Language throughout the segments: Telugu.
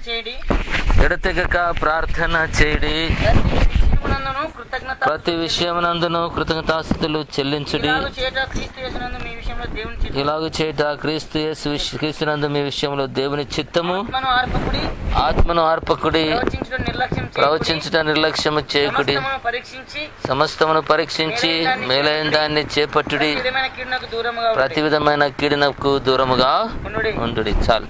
చేయడి ఎడతెగక ప్రార్థన చేయడి విషయమునందును కృతజ్ఞత ప్రతి విషయమునందును కృతజ్ఞతాస్థుతులు చెల్లించుడి ఇలాగు చేయట క్రీస్తు యేసునందు మీ విషయంలో దేవుని చిత్తము ఇలాగు చేయట క్రీస్తు యేసు విష- క్రీస్తునందు మీ విషయంలో దేవుని చిత్తము ఆత్మను ఆర్పకుడి ఆత్మను ఆర్పకుడి ప్రవచించడం నిర్లక్ష్యం చేయకుడి. ప్రవచించుట నిర్లక్ష్యము చేయకుడి సమస్తమును పరీక్షించి సమస్తమును పరీక్షించి మేలైన దాన్ని చేపట్టుడి ప్రతి విధమైన కీడునకు దూరముగా ప్రతి విధమైన కీడినకు దూరముగా ఉండుడి ఉండుడి చాలు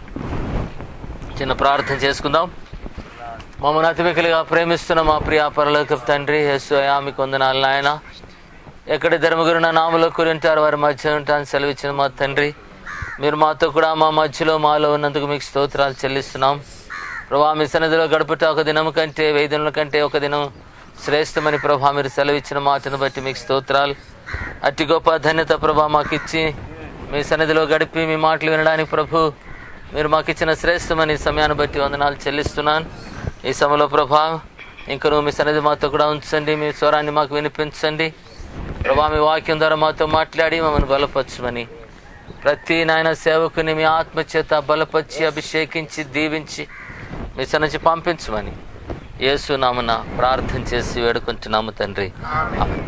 చిన్న ప్రార్థన చేసుకుందాం మమ్మల్ని అతిమికలుగా ప్రేమిస్తున్న మా ప్రియ పరలోకపు తండ్రి యేసుయా మీకు వందనాలు నాయన ఎక్కడ ధర్మగురు నా నామలో కూరింటారు వారి మధ్య ఉంటాను సెలవిచ్చిన మా తండ్రి మీరు మాతో కూడా మా మధ్యలో మాలో ఉన్నందుకు మీకు స్తోత్రాలు చెల్లిస్తున్నాం ప్రభా మీ సన్నిధిలో గడుపుట ఒక దినం కంటే వెయ్యి దినముల కంటే ఒక దినం శ్రేష్టమని ప్రభా మీరు సెలవిచ్చిన మాటను బట్టి మీకు స్తోత్రాలు అట్టి గొప్ప ధన్యత ప్రభా మాకు ఇచ్చి మీ సన్నిధిలో గడిపి మీ మాటలు వినడానికి ప్రభు మీరు మాకు ఇచ్చిన శ్రేష్టమని ఈ సమయాన్ని బట్టి వందనాలు చెల్లిస్తున్నాను ఈ సమయంలో ప్రభా ఇంకా నువ్వు మీ సన్నిధి మాతో కూడా ఉంచండి మీ స్వరాన్ని మాకు వినిపించండి ప్రభా మీ వాక్యం ద్వారా మాతో మాట్లాడి మమ్మల్ని బలపరచమని ప్రతి నాయన సేవకుని మీ ఆత్మ చేత బలపరిచి అభిషేకించి దీవించి మీ సన్నిధి పంపించమని యేసు నామన ప్రార్థన చేసి వేడుకుంటున్నాము తండ్రి ఆమేన్.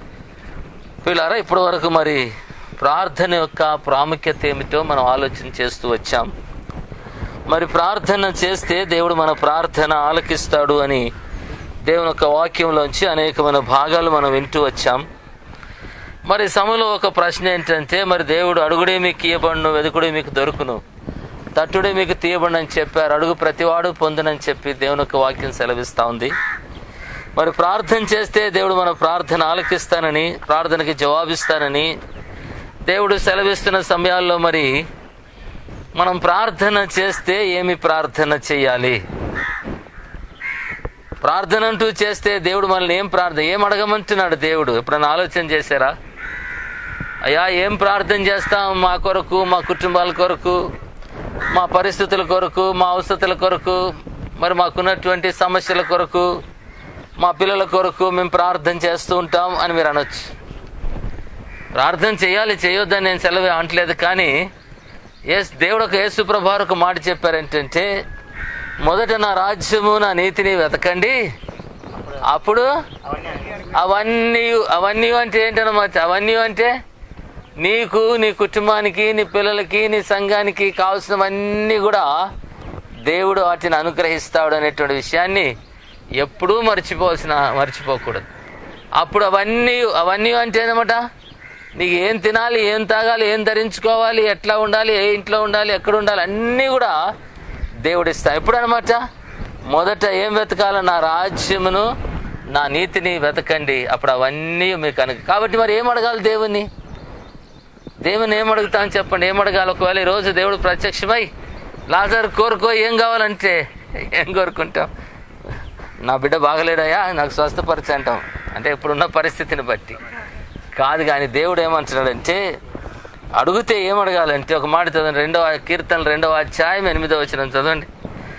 పిల్లారా ఇప్పటి వరకు మరి ప్రార్థన యొక్క ప్రాముఖ్యత ఏమిటో మనం ఆలోచన చేస్తూ వచ్చాం మరి ప్రార్థన చేస్తే దేవుడు మన ప్రార్థన ఆలకిస్తాడు అని దేవుని యొక్క వాక్యంలోంచి అనేకమైన భాగాలు మనం వింటూ వచ్చాం మరి సమలో ఒక ప్రశ్న ఏంటంటే మరి దేవుడు అడుగుడే మీకు ఇయ్యబడును వెదుకుడే మీకు దొరుకును తట్టుడే మీకు తీయబడిన అని చెప్పారు అడుగు ప్రతివాడు పొందునని చెప్పి దేవుని యొక్క వాక్యం సెలవిస్తూ ఉంది మరి ప్రార్థన చేస్తే దేవుడు మన ప్రార్థన ఆలకిస్తానని ప్రార్థనకి జవాబిస్తానని దేవుడు సెలవిస్తున్న సమయాల్లో మరి మనం ప్రార్థన చేస్తే ఏమి ప్రార్థన చేయాలి ప్రార్థన అంటూ చేస్తే దేవుడు మనల్ని ఏం ప్రార్థన ఏం అడగమంటున్నాడు దేవుడు ఎప్పుడైనా ఆలోచన చేశారా అయ్యా ఏం ప్రార్థన చేస్తాం మా కొరకు మా కుటుంబాల కొరకు మా పరిస్థితుల కొరకు మా అవసరతల కొరకు మరి మాకున్నటువంటి సమస్యల కొరకు మా పిల్లల కొరకు మేము ప్రార్థన చేస్తూ ఉంటాం అని మీరు అనొచ్చు ప్రార్థన చేయాలి చేయొద్దని నేను సెలవు అనట్లేదు కానీ ఏస్ దేవుడు ఒక యేసు ప్రభారు ఒక మాట చెప్పారు ఏంటంటే మొదట నా రాజ్యము నా నీతిని వెతకండి అప్పుడు అవన్నీ అవన్నీ అంటే ఏంటన్నమాట అవన్నీ అంటే నీకు నీ కుటుంబానికి నీ పిల్లలకి నీ సంఘానికి కావాల్సినవన్నీ కూడా దేవుడు వాటిని అనుగ్రహిస్తాడు అనేటువంటి విషయాన్ని ఎప్పుడూ మర్చిపోవాల్సిన మర్చిపోకూడదు అప్పుడు అవన్నీ అవన్నీ అంటే అనమాట నీకు ఏం తినాలి ఏం తాగాలి ఏం ధరించుకోవాలి ఎట్లా ఉండాలి ఏ ఇంట్లో ఉండాలి ఎక్కడ ఉండాలి అన్నీ కూడా దేవుడు ఇస్తా ఎప్పుడు అనమాట మొదట ఏం వెతకాలి నా రాజ్యమును నా నీతిని వెతకండి అప్పుడు అవన్నీ మీకు అను కాబట్టి మరి ఏం అడగాలి దేవుని దేవుని ఏం అడుగుతామని చెప్పండి ఏం అడగాలి ఒకవేళ ఈ రోజు దేవుడు ప్రత్యక్షమై లాజర్ కోరుకో ఏం కావాలంటే ఏం కోరుకుంటాం నా బిడ్డ బాగలేడయా నాకు స్వస్థపరచు అంటాం అంటే ఇప్పుడున్న పరిస్థితిని బట్టి కాదు కానీ దేవుడు ఏమంటున్నాడంటే అడిగితే ఏం అడగాలంటే ఒక మాట చదవండి రెండవ కీర్తనలు రెండవ అధ్యాయం ఎనిమిదవ వచ్చిన చదవండి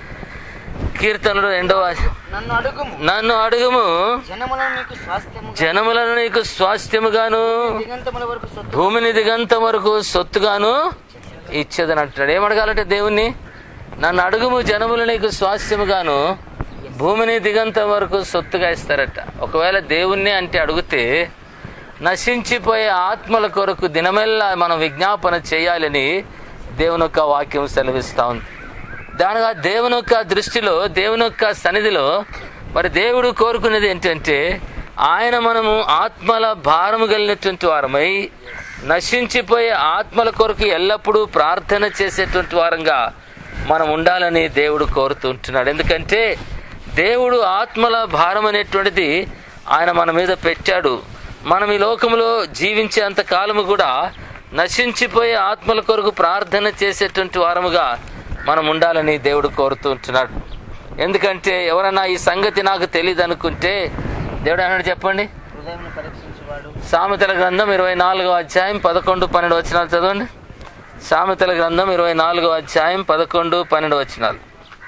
కీర్తనలు రెండవ నన్ను అడుగుము నన్ను అడుగుము జనములను నీకు స్వాస్థ్యము జనములను నీకు స్వాస్థ్యముగాను దిగంతముల వరకు సొత్తు భూమిని దిగంతం వరకు సొత్తుగాను ఇచ్చేదని అంటున్నాడు ఏమడగాలంటే దేవుణ్ణి నన్ను అడుగుము జనములు నీకు స్వాస్థ్యముగాను భూమిని దిగంతం వరకు సొత్తుగా ఇస్తారట ఒకవేళ దేవుణ్ణి అంటే అడిగితే నశించిపోయే ఆత్మల కొరకు దినమెల్లా మనం విజ్ఞాపన చేయాలని దేవుని యొక్క వాక్యం సెలవిస్తా ఉంది దానిగా దేవుని యొక్క దృష్టిలో దేవుని యొక్క సన్నిధిలో మరి దేవుడు కోరుకునేది ఏంటంటే ఆయన మనము ఆత్మల భారము కలిగినటువంటి వారమై నశించిపోయే ఆత్మల కొరకు ఎల్లప్పుడూ ప్రార్థన చేసేటువంటి వారంగా మనం ఉండాలని దేవుడు కోరుతుంటున్నాడు ఎందుకంటే దేవుడు ఆత్మల భారం అనేటువంటిది ఆయన మన మీద పెట్టాడు మనం ఈ లోకంలో జీవించేంత కాలము కూడా నశించిపోయే ఆత్మల కొరకు ప్రార్థన చేసేటువంటి వారముగా మనం ఉండాలని దేవుడు కోరుతూ ఉంటున్నాడు ఎందుకంటే ఎవరన్నా ఈ సంగతి నాకు తెలియదు అనుకుంటే దేవుడు అన్నాడు చెప్పండి హృదయం పరీక్షించేవాడు సామెతల గ్రంథం ఇరవై నాలుగో అధ్యాయం పదకొండు పన్నెండు వచనాలు చదవండి సామెతల గ్రంథం ఇరవై నాలుగో అధ్యాయం పదకొండు పన్నెండు వచనాలు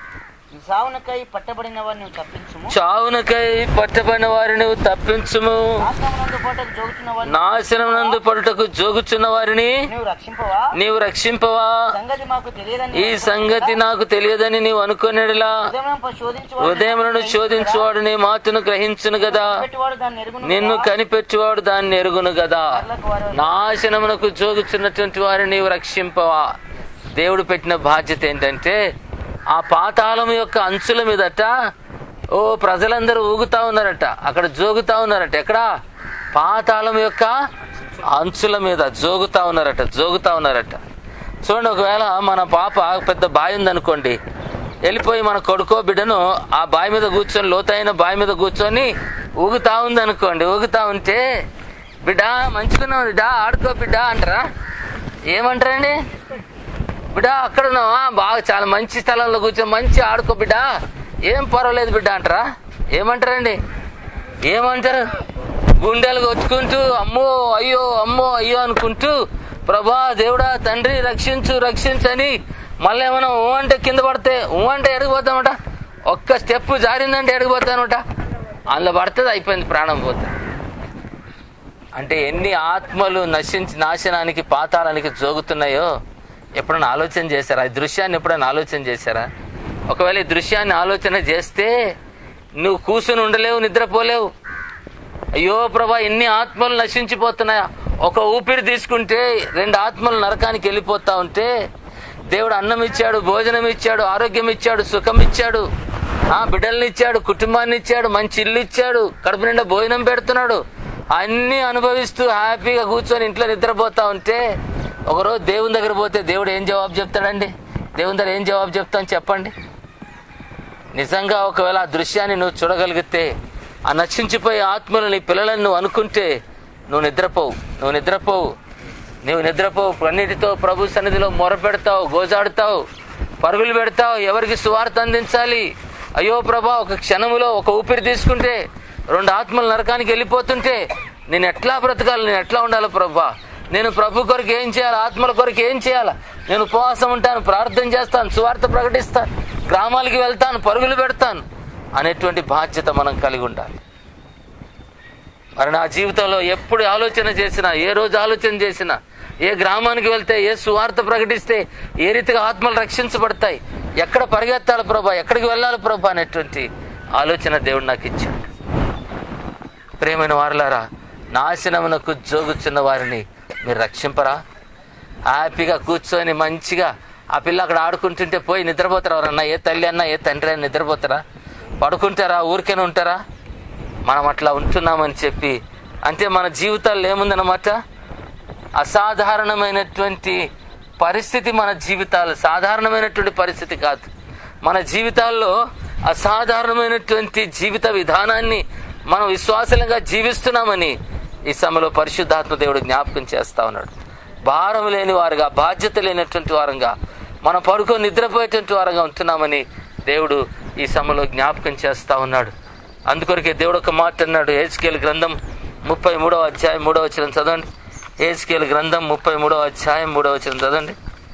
సావునకై పట్టబడిన వారిని నువ్వు తప్పించుము చావునకై పట్టబడిన వారిని నువ్వు తప్పించుము నాశనమునందు పోటకు జోగుతున్న వారిని నాశనమునందు పడుటకు జోగుచున్న వారిని నువ్వు రక్షింపవా నీవు రక్షింపవా సంగతి మాకు తెలియదని ఈ సంగతి నాకు తెలియదని నీవు అనుకునేలా హృదయం శోధించు హృదయములను శోధించువాడు నీ మాటను గ్రహించును కదా పెట్టువాడు దాన్ని ఎరుగును నిన్ను కనిపెట్టువాడు దాన్ని ఎరుగును కదా నాశనమునకు జోగుచున్నటువంటి వారిని నీవు రక్షింపవా దేవుడు పెట్టిన బాధ్యత ఏంటంటే ఆ పాతాళం యొక్క అంచుల మీదట ఓ ప్రజలందరూ ఊగుతా ఉన్నారట అక్కడ జోగుతా ఉన్నారట ఎక్కడ పాతాళం యొక్క అంచుల మీద జోగుతా ఉన్నారట జోగుతా ఉన్నారట చూడండి ఒకవేళ మన పాప పెద్ద బావి ఉందనుకోండి వెళ్ళిపోయి మన కొడుకో బిడ్డను ఆ బావి మీద కూర్చొని లోతైన బావి మీద కూర్చొని ఊగుతా ఉంది అనుకోండి ఊగుతా ఉంటే బిడ్డ మంచుకున్నావు బిడ్డ ఆడుకో బిడ్డ అంటారా ఏమంటారండి బిడ్డ అక్కడ ఉన్నావా బాగా చాలా మంచి స్థలంలో కూర్చొని మంచి ఆడుకో బిడ్డ ఏం పర్వాలేదు బిడ్డ అంటారా ఏమంటారండి ఏమంటారు గుండెలు కొట్టుకుంటూ అమ్మో అయ్యో అమ్మో అయ్యో అనుకుంటూ ప్రభా దేవుడా తండ్రి రక్షించు రక్షించని మళ్ళీ ఏమైనా ఊ అంటే కింద పడితే ఊ అంటే ఎడిగిపోతామట ఒక్క స్టెప్ జారిందంటే ఎడిగిపోతానట అందులో పడుతుంది అయిపోయింది ప్రాణం పోతుంది అంటే ఎన్ని ఆత్మలు నశించి నాశనానికి పాతాళానికి జోగుతున్నాయో ఎప్పుడైనా ఆలోచన చేశారా ఈ దృశ్యాన్ని ఎప్పుడైనా ఆలోచన చేశారా ఒకవేళ ఈ దృశ్యాన్ని ఆలోచన చేస్తే నువ్వు కూర్చుని ఉండలేవు నిద్రపోలేవు అయ్యో ప్రభా ఎన్ని ఆత్మలు నశించిపోతున్నాయా ఒక ఊపిరి తీసుకుంటే రెండు ఆత్మలు నరకానికి వెళ్ళిపోతా ఉంటే దేవుడు అన్నం ఇచ్చాడు భోజనం ఇచ్చాడు ఆరోగ్యం ఇచ్చాడు సుఖం ఇచ్చాడు ఆ బిడ్డల్ని ఇచ్చాడు కుటుంబాన్ని ఇచ్చాడు మంచి ఇల్లు ఇచ్చాడు కడుపు నిండా భోజనం పెడుతున్నాడు అన్నీ అనుభవిస్తూ హ్యాపీగా కూర్చొని ఇంట్లో నిద్రపోతా ఉంటే ఒకరోజు దేవుని దగ్గర పోతే దేవుడు ఏం జవాబు చెప్తాడండి దేవుని దగ్గర ఏం జవాబు చెప్తాను చెప్పండి నిజంగా ఒకవేళ ఆ దృశ్యాన్ని నువ్వు చూడగలిగితే ఆ నశించిపోయే ఆత్మలు నీ పిల్లలను నువ్వు అనుకుంటే నువ్వు నిద్రపోవు నువ్వు నిద్రపోవు నువ్వు నిద్రపోవు అన్నిటితో ప్రభు సన్నిధిలో మొర పెడతావు గోజాడుతావు పరుగులు పెడతావు ఎవరికి సువార్త అందించాలి అయ్యో ప్రభా ఒక క్షణములో ఒక ఊపిరి తీసుకుంటే రెండు ఆత్మలు నరకానికి వెళ్ళిపోతుంటే నేను ఎట్లా బ్రతకాలి నేను ఎట్లా ఉండాలి ప్రభా నేను ప్రభు కొరకు ఏం చేయాలి ఆత్మల కొరకు ఏం చేయాలి నేను ఉపవాసం ఉంటాను ప్రార్థన చేస్తాను సువార్త ప్రకటిస్తాను గ్రామాలకి వెళ్తాను పరుగులు పెడతాను అనేటువంటి బాధ్యత మనం కలిగి ఉండాలి మరి నా జీవితంలో ఎప్పుడు ఆలోచన చేసినా ఏ రోజు ఆలోచన చేసినా ఏ గ్రామానికి వెళ్తే ఏ సువార్త ప్రకటిస్తే ఏ రీతిగా ఆత్మలు రక్షించబడతాయి ఎక్కడ పరిగెత్తాలి ప్రభా ఎక్కడికి వెళ్ళాలి ప్రభా అనేటువంటి ఆలోచన దేవుడు నాకు ఇచ్చాడు ప్రేమైన వారులారా నాశనమునకు జోగుచున్న వారిని మీరు రక్షింపరా హ్యాపీగా కూర్చొని మంచిగా ఆ పిల్ల అక్కడ ఆడుకుంటుంటే పోయి నిద్రపోతారా ఎవరన్నా ఏ తల్లి అన్నా ఏ తండ్రి అని నిద్రపోతారా పడుకుంటారా ఊరికేనే ఉంటారా మనం అట్లా ఉంటున్నామని చెప్పి అంటే మన జీవితాల్లో ఏముందన్నమాట అసాధారణమైనటువంటి పరిస్థితి మన జీవితాలు సాధారణమైనటువంటి పరిస్థితి కాదు మన జీవితాల్లో అసాధారణమైనటువంటి జీవిత విధానాన్ని మనం విశ్వాసంగా జీవిస్తున్నామని ఈ సమయంలో పరిశుద్ధాత్మ దేవుడు జ్ఞాపకం చేస్తా ఉన్నాడు భారం లేని వారుగా బాధ్యత లేనటువంటి వారంగా మనం పడుకొని నిద్రపోయేటువంటి వారంగా ఉంటున్నామని దేవుడు ఈ సమయంలో జ్ఞాపకం చేస్తా ఉన్నాడు అందుకొరకే దేవుడు ఒక మాట అన్నాడు ఏజ్కేల్ గ్రంథం ముప్పై మూడవ అధ్యాయం మూడవ వచ్చిన చదవండి ఏజ్కేల్ గ్రంథం ముప్పై మూడవ అధ్యాయం మూడవ వచ్చిన చదవండి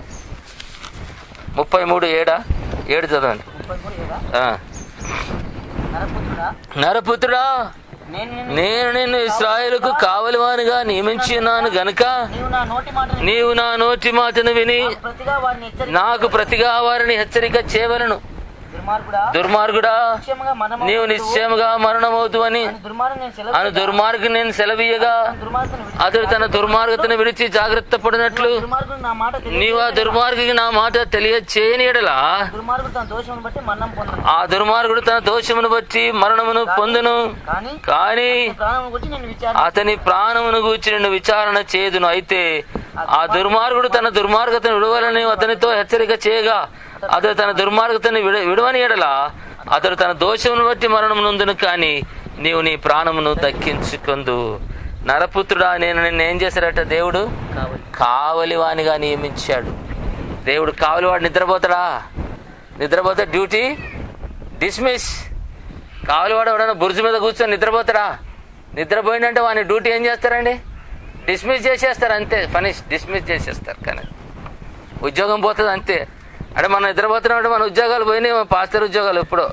ముప్పై మూడు ఏడా ఏడు చదవండి ముప్పై మూడు ఏడా? ఆ. నరపుత్రుడా నరపుత్రుడా నేను నిన్ను- నేను నిన్ను ఇస్రాయేలుకు కావలివానిగా నియమించినాను గనుక నీవు నా నోటి మాట నీవు నా నోటి మాటను విని ప్రతిగా వారిని హెచ్చరి నాకు ప్రతిగా వారిని హెచ్చరిక చేయవలను దుర్మార్గుడా దుర్మార్గుడా నిశ్చయముగా మనము నీవు నిశ్చయముగా మరణమవుతువని అని దుర్మార్గం నేను సెలవు అను దుర్మార్గు నేను సెలవీయగా దుర్మార్గుని విడిచి- అతడు తన దుర్మార్గతను విడిచి జాగ్రత్త పడినట్లు దుర్మార్గుడు నా మాట తెలియ- నీవు ఆ దుర్మార్గుకి నా మాట తెలియచేయని ఎడలా దుర్మార్గుడు తన దోషమును బట్టి మరణం పొందను ఆ దుర్మార్గుడు తన దోషమును బట్టి మరణమును పొందును కానీ కానీ ప్రాణం గురించి నేను విచారణ అతని ప్రాణమును గూర్చి నిన్ను విచారణ చేదును అయితే ఆ దుర్మార్గుడు తన దుర్మార్గతను విడవలని అతనితో హెచ్చరిక చేయగా అతడు తన దుర్మార్గతను విడ విడవని ఎడలా అతడు తన దోషమును బట్టి మరణం నొందును కానీ నీవు నీ ప్రాణమును దక్కించుకుందు నరపుత్రుడా నేను నిన్ను ఏం చేశాడట దేవుడు కావలివానిగా నియమించాడు దేవుడు కావలివాడు నిద్రపోతాడా నిద్రపోతే డ్యూటీ డిస్మిస్ కావలివాడు ఎవడన్నా బుర్జు మీద కూర్చొని నిద్రపోతాడా నిద్రపోయిందంటే వాని డ్యూటీ ఏం చేస్తారండి డిస్మిస్ చేసేస్తారు అంతే ఫనిష్ డిస్మిస్ చేసేస్తారు కానీ ఉద్యోగం పోతుంది అంతే అంటే మనం నిద్రపోతున్నామంటే మన ఉద్యోగాలు పోయినాయి పాస్టర్ ఉద్యోగాలు ఎప్పుడో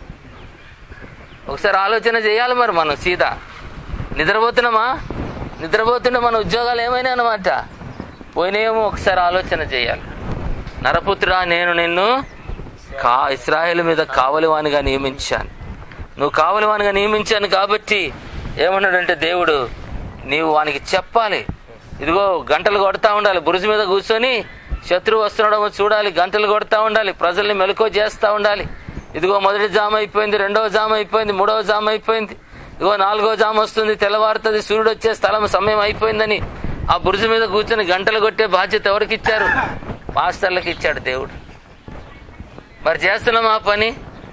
ఒకసారి ఆలోచన చేయాలి మరి మనం సీత నిద్రపోతున్నామా నిద్రపోతుంటే మన ఉద్యోగాలు ఏమైనా అనమాట పోయినాయేమో ఒకసారి ఆలోచన చేయాలి నరపుత్రుడా నేను నిన్ను కా ఇస్రాయేల్ మీద కావలివానిగా నియమించాను నువ్వు కావలివానిగా నియమించాను కాబట్టి ఏమన్నాడంటే దేవుడు నీవు వానికి చెప్పాలి ఇదిగో గంటలు కొడతా ఉండాలి బురుజు మీద కూర్చొని శత్రువు వస్తున్నాడేమో చూడాలి గంటలు కొడతా ఉండాలి ప్రజల్ని మెలకువ చేస్తూ ఉండాలి ఇదిగో మొదటి జామ అయిపోయింది రెండవ జామ అయిపోయింది మూడవ జామ అయిపోయింది ఇదిగో నాలుగో జామ వస్తుంది తెల్లవారుతుంది సూర్యుడు వచ్చే స్థలం సమయం అయిపోయిందని ఆ బురుజు మీద కూర్చొని గంటలు కొట్టే బాధ్యత ఎవరికి ఇచ్చారు పాస్టర్లకు ఇచ్చాడు దేవుడు మరి చేస్తున్నాం ఆ పని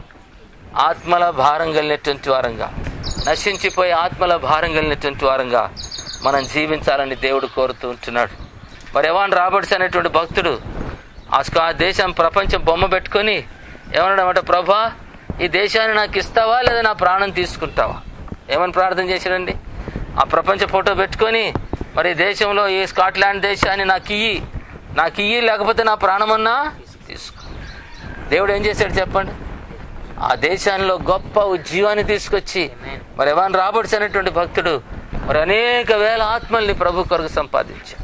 ఆత్మల భారం కలిగినటువంటి వారంగా నశించిపోయి ఆత్మల భారం కలిగినటువంటి వారంగా మనం జీవించాలని దేవుడు కోరుతూ ఉంటున్నాడు మరి ఎవాన్ రాబర్ట్స్ అనేటువంటి భక్తుడు ఆ స్కా- దేశం ప్రపంచం బొమ్మ పెట్టుకొని ఏమన్నాడన్నమాట ప్రభా ఈ దేశాన్ని నాకు ఇస్తావా లేదా నా ప్రాణం తీసుకుంటావా ఏమని ప్రార్థన చేశాడండి ఆ ప్రపంచ ఫోటో పెట్టుకొని మరి ఈ దేశంలో ఈ స్కాట్లాండ్ దేశాన్ని నాకు ఇయ్యి నాకు ఇయ్యి లేకపోతే నా ప్రాణమన్నా తీసుకో దేవుడు ఏం చేశాడు చెప్పండి ఆ దేశాల్లో గొప్ప ఉజ్జీవాన్ని తీసుకొచ్చి మరి ఎవాన్ రాబర్ట్స్ అనేటువంటి భక్తుడు మరి అనేక వేల ఆత్మల్ని ప్రభు కొరకు సంపాదించాడు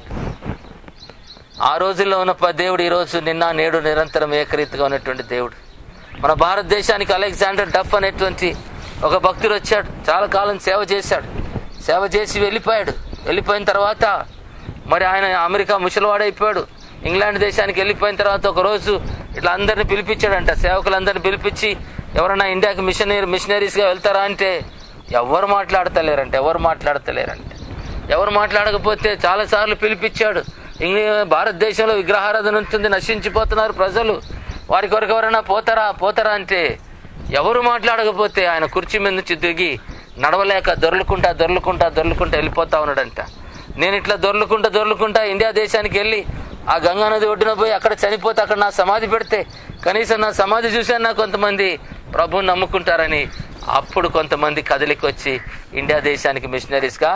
ఆ రోజుల్లో ఉన్న ప- దేవుడు ఈరోజు నిన్న నేడు నిరంతరం ఏకరీతిగా ఉన్నటువంటి దేవుడు మన భారతదేశానికి అలెగ్జాండర్ డఫ్ అనేటువంటి ఒక భక్తుడు వచ్చాడు చాలా కాలం సేవ చేశాడు సేవ చేసి వెళ్ళిపోయాడు వెళ్ళిపోయిన తర్వాత మరి ఆయన అమెరికా ముసలివాడైపోయాడు ఇంగ్లాండ్ దేశానికి వెళ్ళిపోయిన తర్వాత ఒక రోజు ఇట్లా అందరిని పిలిపించాడంట సేవకులందరిని పిలిపించి ఎవరైనా ఇండియాకి మిషనరీ మిషనరీస్గా వెళ్తారా అంటే ఎవరు మాట్లాడతలేరంట ఎవరు మాట్లాడతలేరంట ఎవరు మాట్లాడకపోతే చాలాసార్లు పిలిపించాడు ఇంగ్లీ భారతదేశంలో విగ్రహారాధన ఉంటుంది నశించిపోతున్నారు ప్రజలు వారి కొరకు ఎవరైనా పోతారా పోతారా అంటే ఎవరు మాట్లాడకపోతే ఆయన కుర్చీ మీద నుంచి దిగి నడవలేక దొర్లుకుంటా దొర్లుకుంటా దొర్లుకుంటా వెళ్ళిపోతా ఉన్నాడంట నేను ఇట్లా దొర్లుకుంటా దొర్లుకుంటా ఇండియా దేశానికి వెళ్ళి ఆ గంగా నది ఒడ్డున పోయి అక్కడ చనిపోతే అక్కడ నా సమాధి పెడితే కనీసం నా సమాధి చూసాను కొంతమంది ప్రభుని నమ్ముకుంటారని అప్పుడు కొంతమంది కదలికి వచ్చి ఇండియా దేశానికి మిషనరీస్గా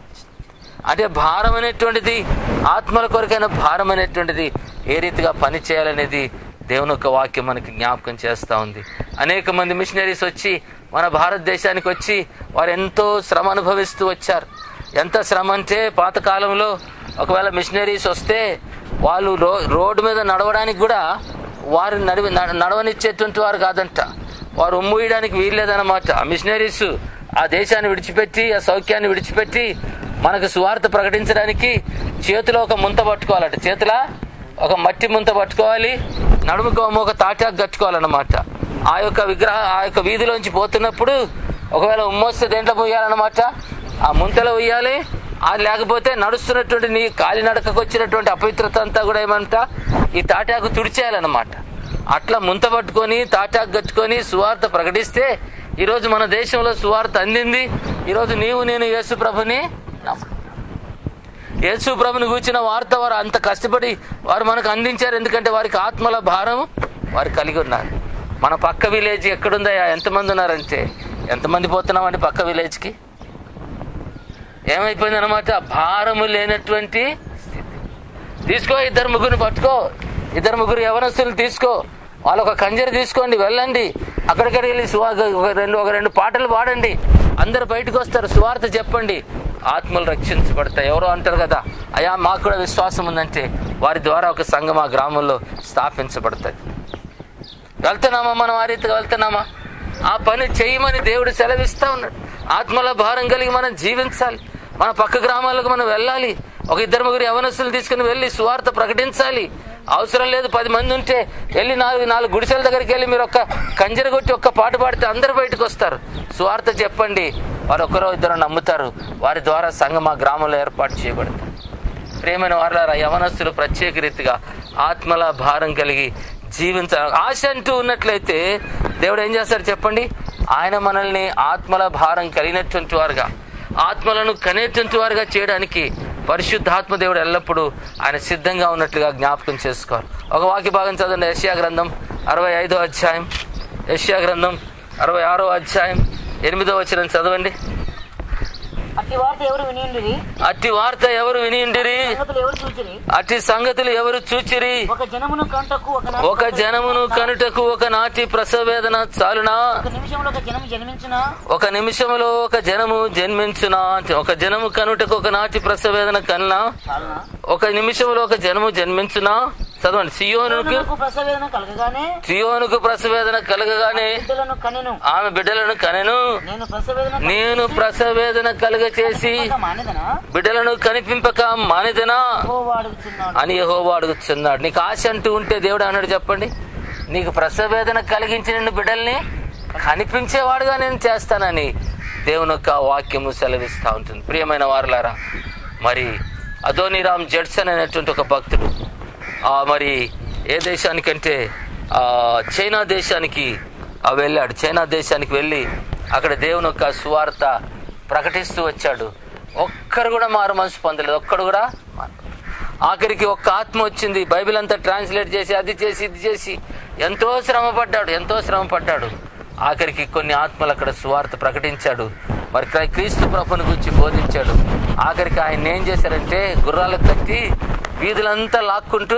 అంటే భారం అనేటువంటిది ఆత్మల కొరకైన భారం అనేటువంటిది ఏ రీతిగా పని చేయాలనేది దేవుని యొక్క వాక్యం మనకి జ్ఞాపకం చేస్తూ ఉంది అనేక మంది మిషనరీస్ వచ్చి మన భారతదేశానికి వచ్చి వారు ఎంతో శ్రమ అనుభవిస్తూ వచ్చారు ఎంత శ్రమ అంటే పాతకాలంలో ఒకవేళ మిషనరీస్ వస్తే వాళ్ళు రో రోడ్డు మీద నడవడానికి కూడా వారు నడివి నడ- నడవనిచ్చేటువంటి వారు కాదంట వారు ఉమ్మూయడానికి వీల్లేదన్నమాట ఆ మిషనరీస్ ఆ దేశాన్ని విడిచిపెట్టి ఆ సౌఖ్యాన్ని విడిచిపెట్టి మనకు సువార్త ప్రకటించడానికి చేతిలో ఒక ముంత పట్టుకోవాలట చేతిలో ఒక మట్టి ముంత పట్టుకోవాలి నడుముకు ఒక తాటాకు కట్టుకోవాలన్నమాట ఆ యొక్క విగ్రహ ఆ యొక్క వీధిలోంచి పోతున్నప్పుడు ఒకవేళ ఉమ్మొస్తే దేంట్లో పోయాలన్నమాట ఆ ముంతలో ఉయ్యాలి అది లేకపోతే నడుస్తున్నటువంటి నీ కాలినడకకు వచ్చినటువంటి అపవిత్రత అంతా కూడా ఏమంట ఈ తాటాకు తుడిచేయాలన్నమాట అట్లా ముంత పట్టుకొని తాటాకు కట్టుకొని సువార్త ప్రకటిస్తే ఈరోజు మన దేశంలో సువార్త అందింది ఈరోజు నీవు నేను యేసు ప్రభుని నమ్ము యేసు ప్రభుని కూర్చిన వార్త వారు అంత కష్టపడి వారు మనకు అందించారు ఎందుకంటే వారికి ఆత్మల భారం వారు కలిగి ఉన్నారు మన పక్క విలేజ్ ఎక్కడుందయ్యా ఎంతమంది ఉన్నారంటే ఎంతమంది పోతున్నామండి పక్క విలేజ్కి ఏమైపోయింది అనమాట భారము లేనటువంటి స్థితి తీసుకో ఇద్దరు ముగ్గురిని పట్టుకో ఇద్దరు ముగ్గురు యవనస్తులు తీసుకో వాళ్ళు ఒక కంజరి తీసుకోండి వెళ్ళండి అక్కడిక్కడికి వెళ్ళి సువా ఒక రెండు ఒక రెండు పాటలు పాడండి అందరు బయటకు వస్తారు సువార్త చెప్పండి ఆత్మలు రక్షించబడతాయి ఎవరో అంటారు కదా అయా మాకు కూడా విశ్వాసం ఉందంటే వారి ద్వారా ఒక సంఘం ఆ గ్రామంలో స్థాపించబడుతుంది వెళ్తున్నామా మనం ఆ రీతిగా వెళ్తున్నామా ఆ పని చేయమని దేవుడు సెలవిస్తా ఉన్నాడు ఆత్మల భారం కలిగి మనం జీవించాలి మన పక్క గ్రామాలకు మనం వెళ్ళాలి ఒక ఇద్దరు ముగ్గురు యవనస్తులు తీసుకుని వెళ్ళి సువార్త ప్రకటించాలి అవసరం లేదు పది మంది ఉంటే వెళ్ళి నాలుగు నాలుగు గుడిసెల దగ్గరికి వెళ్ళి మీరు ఒక్క కంజర కొట్టి ఒక్క పాట పాడితే అందరు బయటకు వస్తారు సువార్త చెప్పండి వారు ఒకరో ఇద్దరు నమ్ముతారు వారి ద్వారా సంఘం ఆ గ్రామంలో ఏర్పాటు చేయబడుతుంది ప్రేమైన వారులారా యవనస్తులు ప్రత్యేక రీతిగా ఆత్మల భారం కలిగి జీవించాలి ఆశ అంటూ ఉన్నట్లయితే దేవుడు ఏం చేస్తాడు చెప్పండి ఆయన మనల్ని ఆత్మల భారం కలిగినటువంటి వారుగా ఆత్మలను కనేటువంటి వారుగా చేయడానికి పరిశుద్ధాత్మ దేవుడు ఎల్లప్పుడూ ఆయన సిద్ధంగా ఉన్నట్లుగా జ్ఞాపకం చేసుకోవాలి ఒక వాక్య భాగం చదవండి యష్యా గ్రంథం అరవై ఐదో అధ్యాయం యష్యా గ్రంథం అరవై ఆరో అధ్యాయం ఎనిమిదో వచ్చిన చదవండి అట్టి వార్త ఎవరు వినిండిరి అట్టి వార్త ఎవరు వినిండిరి సంగతులు ఎవరు చూచిరి అట్టి సంగతులు ఎవరు చూచిరి ఒక జనమును కంటకు ఒక నాటి ఒక జనమును కనుటకు ఒక నాటి ప్రసవేదన చాలునా ఒక నిమిషంలో ఒక జనం జన్మించిన ఒక నిమిషములో ఒక జనము జన్మించునా ఒక జనము కనుటకు ఒక నాటి ప్రసవేదన కన్నా చాలునా ఒక నిమిషంలో ఒక జనము జన్మించునా చదవండి సియోనుకు నాకు ప్రసవేదన కలగగానే సియోనుకు ప్రసవేదన కలగగానే బిడ్డలను కనెను ఆమె బిడ్డలను కనెను నేను ప్రసవేదన నేను ప్రసవేదన కలుగ చేసి మానేదనా బిడ్డలను కనిపింపక మానిదనా ఓ వాడుచున్నాడు అని యెహోవా అడుగుతున్నాడు నీకు ఆశ అంటూ ఉంటే దేవుడు అన్నాడు చెప్పండి నీకు ప్రసవేదన కలిగించి నిన్ను బిడ్డల్ని కనిపించేవాడుగా నేను చేస్తానని దేవుని యొక్క వాక్యము సెలవిస్తూ ఉంటుంది ప్రియమైన వారులారా మరి అదోనిరామ్ జడ్సన్ అనేటువంటి ఒక భక్తుడు ఆ మరి ఏ దేశానికంటే ఆ చైనా దేశానికి ఆ వెళ్ళాడు చైనా దేశానికి వెళ్ళి అక్కడ దేవుని యొక్క సువార్త ప్రకటిస్తూ వచ్చాడు ఒక్కరు కూడా మారు మనసు పొందలేదు ఒక్కడు కూడా మారు ఆఖరికి ఒక్క ఆత్మ వచ్చింది బైబిల్ అంతా ట్రాన్స్లేట్ చేసి అది చేసి ఇది చేసి ఎంతో శ్రమ పడ్డాడు ఎంతో శ్రమ పడ్డాడు ఆఖరికి కొన్ని ఆత్మలు అక్కడ సువార్త ప్రకటించాడు మరి క్రై- క్రీస్తు ప్రభుని గురించి బోధించాడు ఆఖరికి ఆయన ఏం చేశారంటే గుర్రాలకు కట్టి వీధులంతా లాక్కుంటూ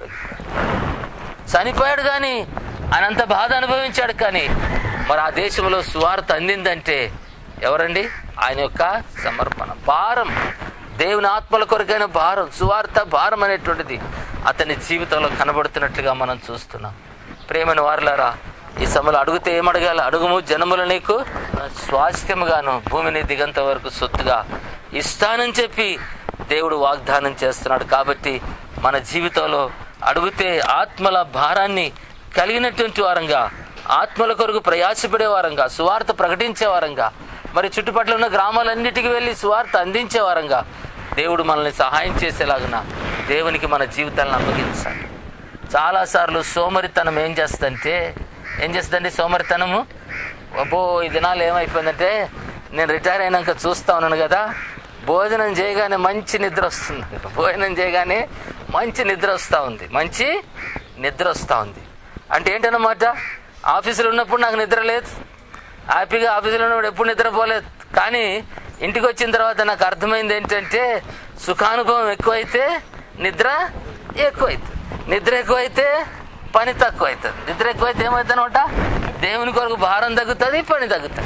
చనిపోయాడు కానీ ఆయన అంత బాధ అనుభవించాడు కానీ మరి ఆ దేశంలో సువార్త అందిందంటే ఎవరండి ఆయన యొక్క సమర్పణ భారం దేవుని ఆత్మల కొరకైన భారం సువార్త భారం అనేటువంటిది అతని జీవితంలో కనబడుతున్నట్లుగా మనం చూస్తున్నాం ప్రేమైన వారులారా ఈ సమయంలో అడిగితే ఏమడగాలి అడుగుము జనములు నీకు స్వాస్థ్యముగాను భూమిని దిగంత వరకు సొత్తుగా ఇస్తానని చెప్పి దేవుడు వాగ్దానం చేస్తున్నాడు కాబట్టి మన జీవితంలో అడిగితే ఆత్మల భారాన్ని కలిగినటువంటి వారంగా ఆత్మల కొరకు ప్రయాసపడే వారంగా సువార్త ప్రకటించే వారంగా మరి చుట్టుపక్కల ఉన్న గ్రామాలన్నిటికీ వెళ్ళి సువార్త అందించే వారంగా దేవుడు మనల్ని సహాయం చేసేలాగున దేవునికి మన జీవితాలను అప్పగించాలి చాలాసార్లు సోమరితనం ఏం చేస్తుందంటే ఏం చేస్తుందండి సోమరితనము అబ్బో ఈ దినాలు ఏమైపోయిందంటే నేను రిటైర్ అయినాక చూస్తా ఉన్నాను కదా భోజనం చేయగానే మంచి నిద్ర వస్తుంది భోజనం చేయగానే మంచి నిద్ర వస్తూ ఉంది మంచి నిద్ర వస్తూ ఉంది అంటే ఏంటన్నమాట ఆఫీసులో ఉన్నప్పుడు నాకు నిద్ర లేదు హ్యాపీగా ఆఫీసులో ఉన్నప్పుడు ఎప్పుడు నిద్రపోలేదు కానీ ఇంటికి వచ్చిన తర్వాత నాకు అర్థమైంది ఏంటంటే సుఖానుభవం ఎక్కువైతే నిద్ర ఎక్కువైతుంది నిద్ర ఎక్కువైతే పని తక్కువ అవుతుంది నిద్ర ఎక్కువైతే ఏమవుతుందన్నమాట దేవుని కొరకు భారం తగ్గుతుంది పని తగ్గుతుంది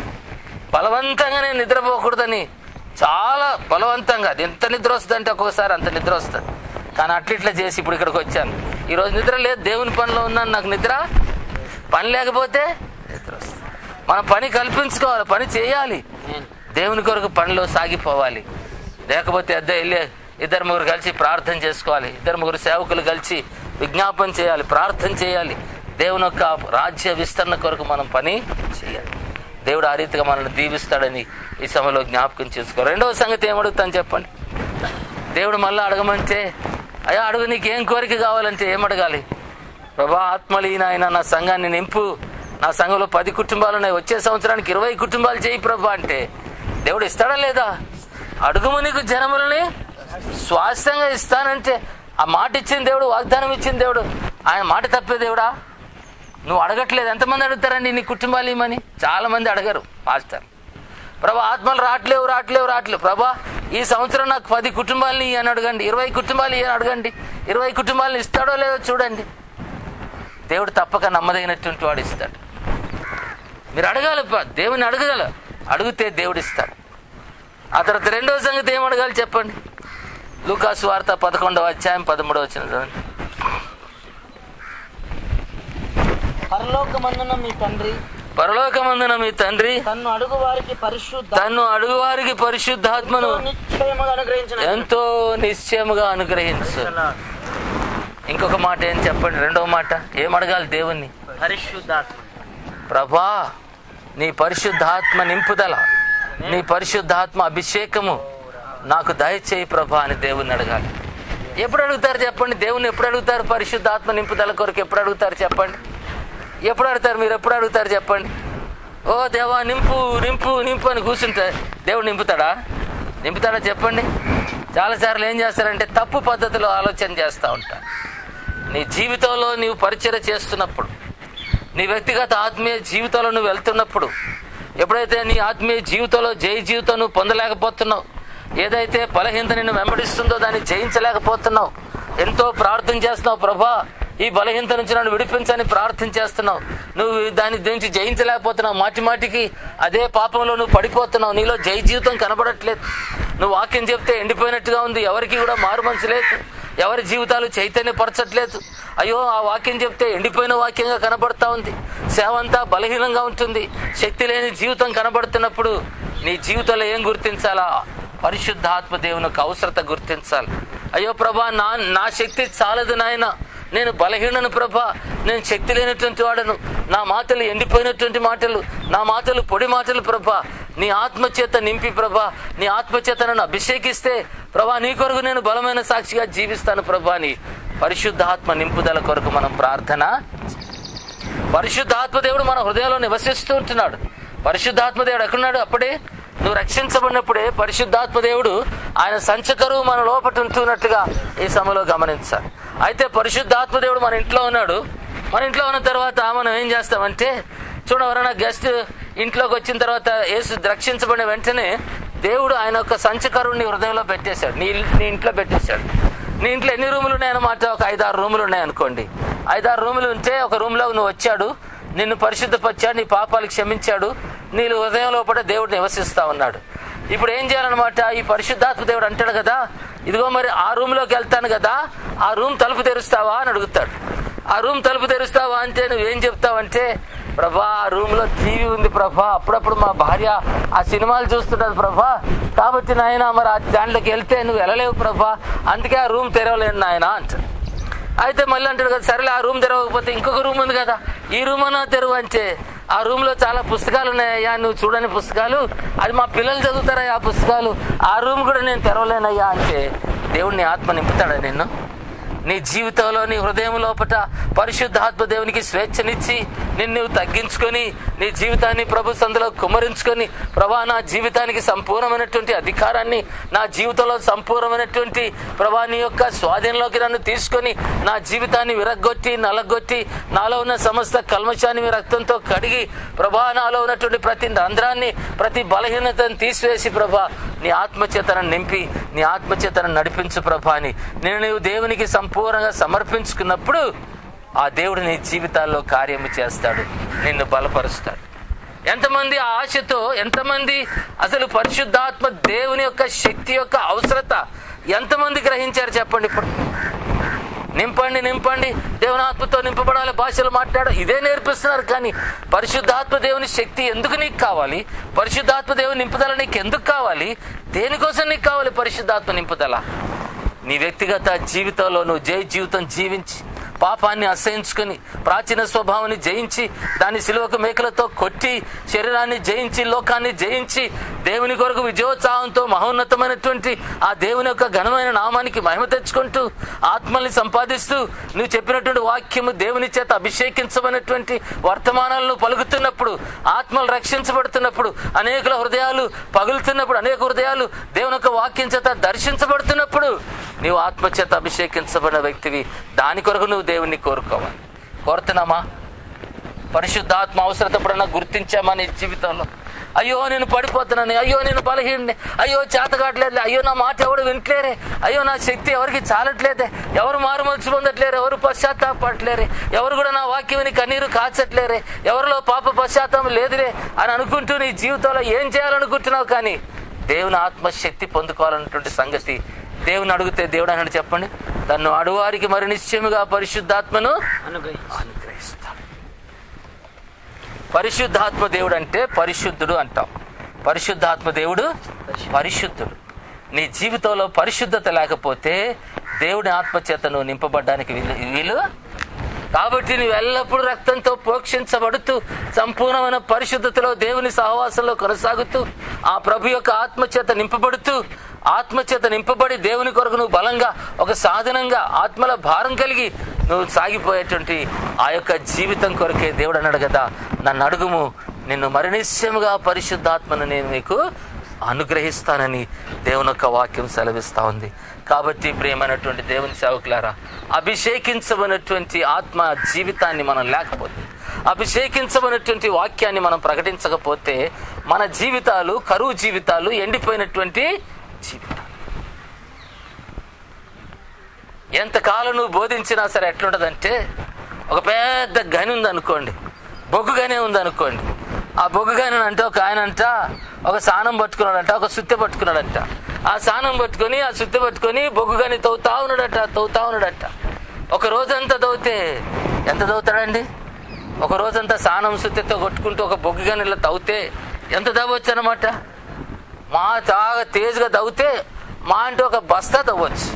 బలవంతంగా నేను నిద్రపోకూడదని చాలా బలవంతంగా అది ఎంత నిద్ర వస్తుంది అంటే ఒక్కొక్కసారి అంత నిద్ర వస్తుంది కానీ అట్లా ఇట్లా చేసి ఇప్పుడు ఇక్కడికి వచ్చాను ఈరోజు నిద్ర లేదు దేవుని పనిలో ఉన్నాను నాకు నిద్ర పని లేకపోతే నిద్ర వస్తుంది మనం పని కల్పించుకోవాలి పని చేయాలి దేవుని కొరకు పనిలో సాగిపోవాలి లేకపోతే అద్దె వెళ్ళి ఇద్దరు ముగ్గురు కలిసి ప్రార్థన చేసుకోవాలి ఇద్దరు ముగ్గురు సేవకులు కలిసి విజ్ఞాపన చేయాలి ప్రార్థన చేయాలి దేవుని యొక్క రాజ్య విస్తరణ కొరకు మనం పని చేయాలి దేవుడు ఆ రీతిగా మనల్ని దీవిస్తాడని ఈ సమయంలో జ్ఞాపకం చేసుకో రెండవ సంగతి ఏమడుగుతాను చెప్పండి దేవుడు మళ్ళీ అడగమంటే అయ్యా అడుగు నీకేం కోరిక కావాలంటే ఏం అడగాలి ప్రభా ఆత్మలీన ఆయన నా సంఘాన్ని నింపు నా సంఘంలో పది కుటుంబాలు ఉన్నాయి వచ్చే సంవత్సరానికి ఇరవై కుటుంబాలు చేయి ప్రభా అంటే దేవుడు ఇస్తాడా లేదా అడుగుము నీకు జనములని స్వాస్థ్యంగా ఇస్తానంటే ఆ మాట ఇచ్చిన దేవుడు వాగ్దానం ఇచ్చిన దేవుడు ఆయన మాట తప్పే దేవుడా నువ్వు అడగట్లేదు ఎంతమంది అడుగుతారండి నీ కుటుంబాలు ఇమ్మని చాలా మంది అడగరు మాస్టర్ ప్రభా ఆత్మలు రావట్లేవు రావట్లేవు రావట్లేవు ప్రభా ఈ సంవత్సరం నాకు పది కుటుంబాలని అని అడగండి ఇరవై కుటుంబాలు ఇయ్యని అడగండి ఇరవై కుటుంబాలను ఇస్తాడో లేదో చూడండి దేవుడు తప్పక నమ్మదగినటువంటి వాడు ఇస్తాడు మీరు అడగాలి ప- దేవుని అడగగల అడిగితే దేవుడు ఇస్తాడు ఆ తర్వాత రెండవ సంగతి ఏం అడగాలి చెప్పండి లూకాసు వార్త పదకొండవ అధ్యాయం పదమూడవ వచ్చిన చదవండి పరలోకమందున మీ తండ్రి పరలోకమందున మీ తండ్రి తన్ను అడుగు వారికి పరిశుద్ధ తన్ను అడుగువారికి పరిశుద్ధాత్మను నిశ్చయముగా అనుగ్రహించిన ఎంతో నిశ్చయముగా అనుగ్రహించు ఇంకొక మాట ఏం చెప్పండి రెండవ మాట ఏం అడగాలి దేవుణ్ణి పరిశుద్ధాత్మ ప్రభా నీ పరిశుద్ధాత్మ నింపుదల నీ పరిశుద్ధాత్మ అభిషేకము నాకు దయచేయి ప్రభా అని దేవుణ్ణి అడగాలి ఎప్పుడు అడుగుతారు చెప్పండి దేవుని ఎప్పుడు అడుగుతారు పరిశుద్ధాత్మ నింపుదల కొరకు ఎప్పుడు అడుగుతారు చెప్పండి ఎప్పుడు అడుగుతారు మీరు ఎప్పుడు అడుగుతారు చెప్పండి ఓ దేవా నింపు నింపు నింపు అని కూర్చుంటే దేవుడు నింపుతాడా నింపుతాడా చెప్పండి చాలాసార్లు ఏం చేస్తారంటే తప్పు పద్ధతిలో ఆలోచన చేస్తూ ఉంటారు నీ జీవితంలో నీవు పరిచయం చేస్తున్నప్పుడు నీ వ్యక్తిగత ఆత్మీయ జీవితంలో నువ్వు వెళ్తున్నప్పుడు ఎప్పుడైతే నీ ఆత్మీయ జీవితంలో జయ జీవితం నువ్వు పొందలేకపోతున్నావు ఏదైతే బలహీనత నిన్ను వెంబడిస్తుందో దాన్ని జయించలేకపోతున్నావు ఎంతో ప్రార్థన చేస్తున్నావు ప్రభా ఈ బలహీనత నుంచి నన్ను విడిపించని ప్రార్థన చేస్తున్నావు నువ్వు దాని నుంచి జయించలేకపోతున్నావు మాటి మాటికి అదే పాపంలో నువ్వు పడిపోతున్నావు నీలో జై జీవితం కనబడట్లేదు నువ్వు వాక్యం చెప్తే ఎండిపోయినట్టుగా ఉంది ఎవరికి కూడా మారు మనసు లేదు ఎవరి జీవితాలు చైతన్యపరచట్లేదు అయ్యో ఆ వాక్యం చెప్తే ఎండిపోయిన వాక్యంగా కనబడతా ఉంది సేవ అంతా బలహీనంగా ఉంటుంది శక్తి లేని జీవితం కనబడుతున్నప్పుడు నీ జీవితంలో ఏం గుర్తించాలా పరిశుద్ధాత్మ దేవుని యొక్క అవసరత గుర్తించాలి అయ్యో ప్రభా నా నా శక్తి చాలదు నాయన నేను బలహీనను ప్రభా నేను శక్తి లేనటువంటి వాడను నా మాటలు ఎండిపోయినటువంటి మాటలు నా మాటలు పొడి మాటలు ప్రభా నీ ఆత్మచేత నింపి ప్రభా నీ ఆత్మచేత నన్ను అభిషేకిస్తే ప్రభా నీ కొరకు నేను బలమైన సాక్షిగా జీవిస్తాను ప్రభా అని పరిశుద్ధాత్మ నింపుదల కొరకు మనం ప్రార్థన పరిశుద్ధాత్మ దేవుడు మన హృదయంలో నివసిస్తూ ఉంటున్నాడు పరిశుద్ధాత్మ దేవుడు ఎక్కడున్నాడు అప్పుడే నువ్వు రక్షించబడినప్పుడే పరిశుద్ధాత్మ దేవుడు ఆయన సంచకరు మన లోపట ఉంటున్నట్టుగా ఈ సమయంలో గమనించాలి అయితే పరిశుద్ధాత్మ దేవుడు మన ఇంట్లో ఉన్నాడు మన ఇంట్లో ఉన్న తర్వాత మనం ఏం చేస్తామంటే చూడ ఎవరైనా గెస్ట్ ఇంట్లోకి వచ్చిన తర్వాత యేసు రక్షించబడిన వెంటనే దేవుడు ఆయన యొక్క సంచకరుని హృదయంలో పెట్టేశాడు నీ నీ ఇంట్లో పెట్టేశాడు నీ ఇంట్లో ఎన్ని రూములు ఉన్నాయన్నమాట ఒక ఐదారు రూములు ఉన్నాయనుకోండి ఐదారు రూములు ఉంటే ఒక రూమ్లో నువ్వు వచ్చాడు నిన్ను పరిశుద్ధపరిచాడు నీ పాపాలు క్షమించాడు నీ హృదయం లోపల దేవుడు నివసిస్తా ఉన్నాడు ఇప్పుడు ఏం చేయాలన్నమాట ఈ పరిశుద్ధాత్మ దేవుడు అంటాడు కదా ఇదిగో మరి ఆ రూమ్లోకి వెళ్తాను కదా ఆ రూమ్ తలుపు తెరుస్తావా అని అడుగుతాడు ఆ రూమ్ తలుపు తెరుస్తావా అంటే నువ్వేం చెప్తావంటే ప్రభా ఆ రూమ్ లో టీవీ ఉంది ప్రభా అప్పుడప్పుడు మా భార్య ఆ సినిమాలు చూస్తుంటది ప్రభా కాబట్టి నాయన మరి ఆ దాంట్లోకి వెళ్తే నువ్వు వెళ్ళలేవు ప్రభా అందుకే ఆ రూమ్ తెరవలేను నాయన అంటాడు అయితే మళ్ళీ అంటాడు కదా సరేలే ఆ రూమ్ తెరవకపోతే ఇంకొక రూమ్ ఉంది కదా ఈ రూమ్ అన్నా తెరువు అంటే ఆ రూమ్ లో చాలా పుస్తకాలు ఉన్నాయ్యా నువ్వు చూడని పుస్తకాలు అది మా పిల్లలు చదువుతారయ్యా ఆ పుస్తకాలు ఆ రూమ్ కూడా నేను తెరవలేనయ్యా అంటే దేవుడిని ఆత్మ నింపుతాడా నిన్ను నీ జీవితంలో నీ హృదయం లోపట పరిశుద్ధాత్మ దేవునికి స్వేచ్ఛనిచ్చి నిన్ను నువ్వు తగ్గించుకొని నీ జీవితాన్ని ప్రభు సందులో కుమ్మరించుకొని ప్రభా నా జీవితానికి సంపూర్ణమైనటువంటి అధికారాన్ని నా జీవితంలో సంపూర్ణమైనటువంటి ప్రభా నీ యొక్క స్వాధీనంలోకి నన్ను తీసుకొని నా జీవితాన్ని విరగ్గొట్టి నలగొట్టి నాలో ఉన్న సమస్త కల్మషాన్ని మీ రక్తంతో కడిగి ప్రభా నాలో ఉన్నటువంటి ప్రతి రంధ్రాన్ని ప్రతి బలహీనతను తీసివేసి ప్రభా నీ ఆత్మచేతను నింపి నీ ఆత్మచేతను నడిపించు ప్రభా అని నేను నీవు దేవునికి సంపూర్ణంగా సమర్పించుకున్నప్పుడు ఆ దేవుడు నీ జీవితాల్లో కార్యము చేస్తాడు నిన్ను బలపరుస్తాడు ఎంతమంది ఆ ఆశతో ఎంతమంది అసలు పరిశుద్ధాత్మ దేవుని యొక్క శక్తి యొక్క అవసరత ఎంతమంది గ్రహించారు చెప్పండి ఇప్పుడు నింపండి నింపండి దేవునాత్మతో నింపబడాలి భాషలు మాట్లాడ ఇదే నేర్పిస్తున్నారు కానీ పరిశుద్ధాత్మ దేవుని శక్తి ఎందుకు నీకు కావాలి పరిశుద్ధాత్మ దేవుని నింపుదల నీకు ఎందుకు కావాలి దేనికోసం నీకు కావాలి పరిశుద్ధాత్మ నింపుదల నీ వ్యక్తిగత జీవితంలో నువ్వు జై జీవితం జీవించి పాపాన్ని అసహించుకొని ప్రాచీన స్వభావాన్ని జయించి దాని సిలువకు మేకలతో కొట్టి శరీరాన్ని జయించి లోకాన్ని జయించి దేవుని కొరకు విజయోత్సాహంతో మహోన్నతమైనటువంటి ఆ దేవుని యొక్క ఘనమైన నామానికి మహిమ తెచ్చుకుంటూ ఆత్మల్ని సంపాదిస్తూ నువ్వు చెప్పినటువంటి వాక్యము దేవుని చేత అభిషేకించబడినటువంటి వర్తమానాలను పలుకుతున్నప్పుడు ఆత్మలు రక్షించబడుతున్నప్పుడు అనేకుల హృదయాలు పగులుతున్నప్పుడు అనేక హృదయాలు దేవుని యొక్క వాక్యం చేత దర్శించబడుతున్నప్పుడు నీవు ఆత్మ చేత అభిషేకించబడిన వ్యక్తివి దాని కొరకు నువ్వు దేవుణ్ణి కోరుకోవాలి కోరుతున్నామా పరిశుద్ధాత్మ అవసరత ఎప్పుడన్నా గుర్తించామా నీ జీవితంలో అయ్యో నేను పడిపోతున్నాను అయ్యో నేను బలహీనని అయ్యో చేతగాట్లేదు అయ్యో నా మాట ఎవడు వింటలేరే అయ్యో నా శక్తి ఎవరికి చాలట్లేదే ఎవరు మారు మనసు పొందట్లేరు ఎవరు పశ్చాత్తాపడలేరే ఎవరు కూడా నా వాక్యం విని కన్నీరు కాచట్లేరే ఎవరిలో పాప పశ్చాత్తాపం లేదులే అని అనుకుంటూ నీ జీవితంలో ఏం చేయాలనుకుంటున్నావు కానీ దేవుని ఆత్మశక్తి పొందుకోవాలన్నటువంటి సంగతి దేవుని అడిగితే దేవుడు అన్నాడు చెప్పండి తను అడువారికి మరి నిశ్చయముగా పరిశుద్ధాత్మను అనుగ్రహించు అనుగ్రహిస్తాడు పరిశుద్ధాత్మ దేవుడు అంటే పరిశుద్ధుడు అంటాం పరిశుద్ధాత్మ దేవుడు పరిశుద్ధుడు నీ జీవితంలో పరిశుద్ధత లేకపోతే దేవుని ఆత్మచేత నువ్వు నింపబడ్డానికి వీలు వీలు కాబట్టి నువ్వు ఎల్లప్పుడూ రక్తంతో పోక్షించబడుతూ సంపూర్ణమైన పరిశుద్ధతలో దేవుని సహవాసంలో కొనసాగుతూ ఆ ప్రభు యొక్క ఆత్మచేత నింపబడుతూ ఆత్మచేత నింపబడి దేవుని కొరకు నువ్వు బలంగా ఒక సాధనంగా ఆత్మల భారం కలిగి నువ్వు సాగిపోయేటువంటి ఆ యొక్క జీవితం కొరకే దేవుడు అన్నాడు కదా నన్ను అడుగుము నిన్ను మరణిశ్యముగా పరిశుద్ధాత్మను నేను నీకు అనుగ్రహిస్తానని దేవుని యొక్క వాక్యం సెలవిస్తా ఉంది కాబట్టి ప్రియమైనటువంటి దేవుని సేవకులారా అభిషేకించబడినటువంటి ఆత్మ జీవితాన్ని మనం లేకపోతే అభిషేకించబడినటువంటి వాక్యాన్ని మనం ప్రకటించకపోతే మన జీవితాలు కరువు జీవితాలు ఎండిపోయినటువంటి జీవితాలు ఎంతకాలం నువ్వు బోధించినా సరే ఎట్లుంటదంటే ఒక పెద్ద గని ఉందనుకోండి బొగ్గు గని ఉందనుకోండి ఆ బొగ్గు గని అంటే ఒక ఆయన అంట ఒక సానం పట్టుకున్నాడంట ఒక సుత్తె పట్టుకున్నాడంట ఆ సానం పట్టుకొని ఆ సుత్తె పట్టుకొని బొగ్గు గని తవ్వుతా ఉన్నాడట తవ్వుతా ఉన్నాడట ఒక రోజంతా తవ్వుతే ఎంత తవ్వుతాడండి ఒక రోజంతా సానం సుత్తెతో కొట్టుకుంటూ ఒక బొగ్గు గనిలో తవ్వుతే ఎంత తవ్వచ్చు అనమాట మా తాగా తేజ్గా తవ్వుతే మా అంటే ఒక బస్తా తవ్వచ్చు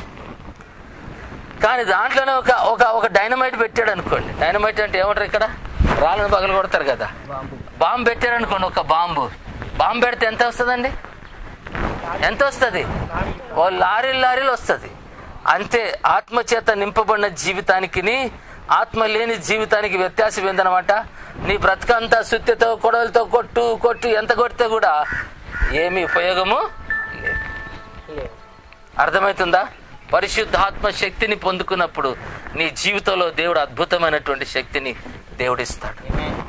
కానీ దాంట్లోనే ఒక ఒక ఒక డైనమైట్ పెట్టాడు అనుకోండి డైనమైట్ అంటే ఏమంటారు ఇక్కడ రాళ్ళను పగలు కొడతారు కదా బాంబు పెట్టాడు అనుకోండి ఒక బాంబు బాంబు పెడితే ఎంత వస్తుందండి ఎంత వస్తుంది ఓ లారీలు లారీలు వస్తుంది అంతే ఆత్మచేత నింపబడిన జీవితానికి ఆత్మ లేని జీవితానికి వ్యత్యాసం ఏందనమాట నీ బ్రతకంతా సుత్తితో కొడవలతో కొట్టు కొట్టు ఎంత కొడితే కూడా ఏమీ ఉపయోగము లేదు అర్థమవుతుందా పరిశుద్ధాత్మ శక్తిని పొందుకున్నప్పుడు నీ జీవితంలో దేవుడు అద్భుతమైనటువంటి శక్తిని దేవుడిస్తాడు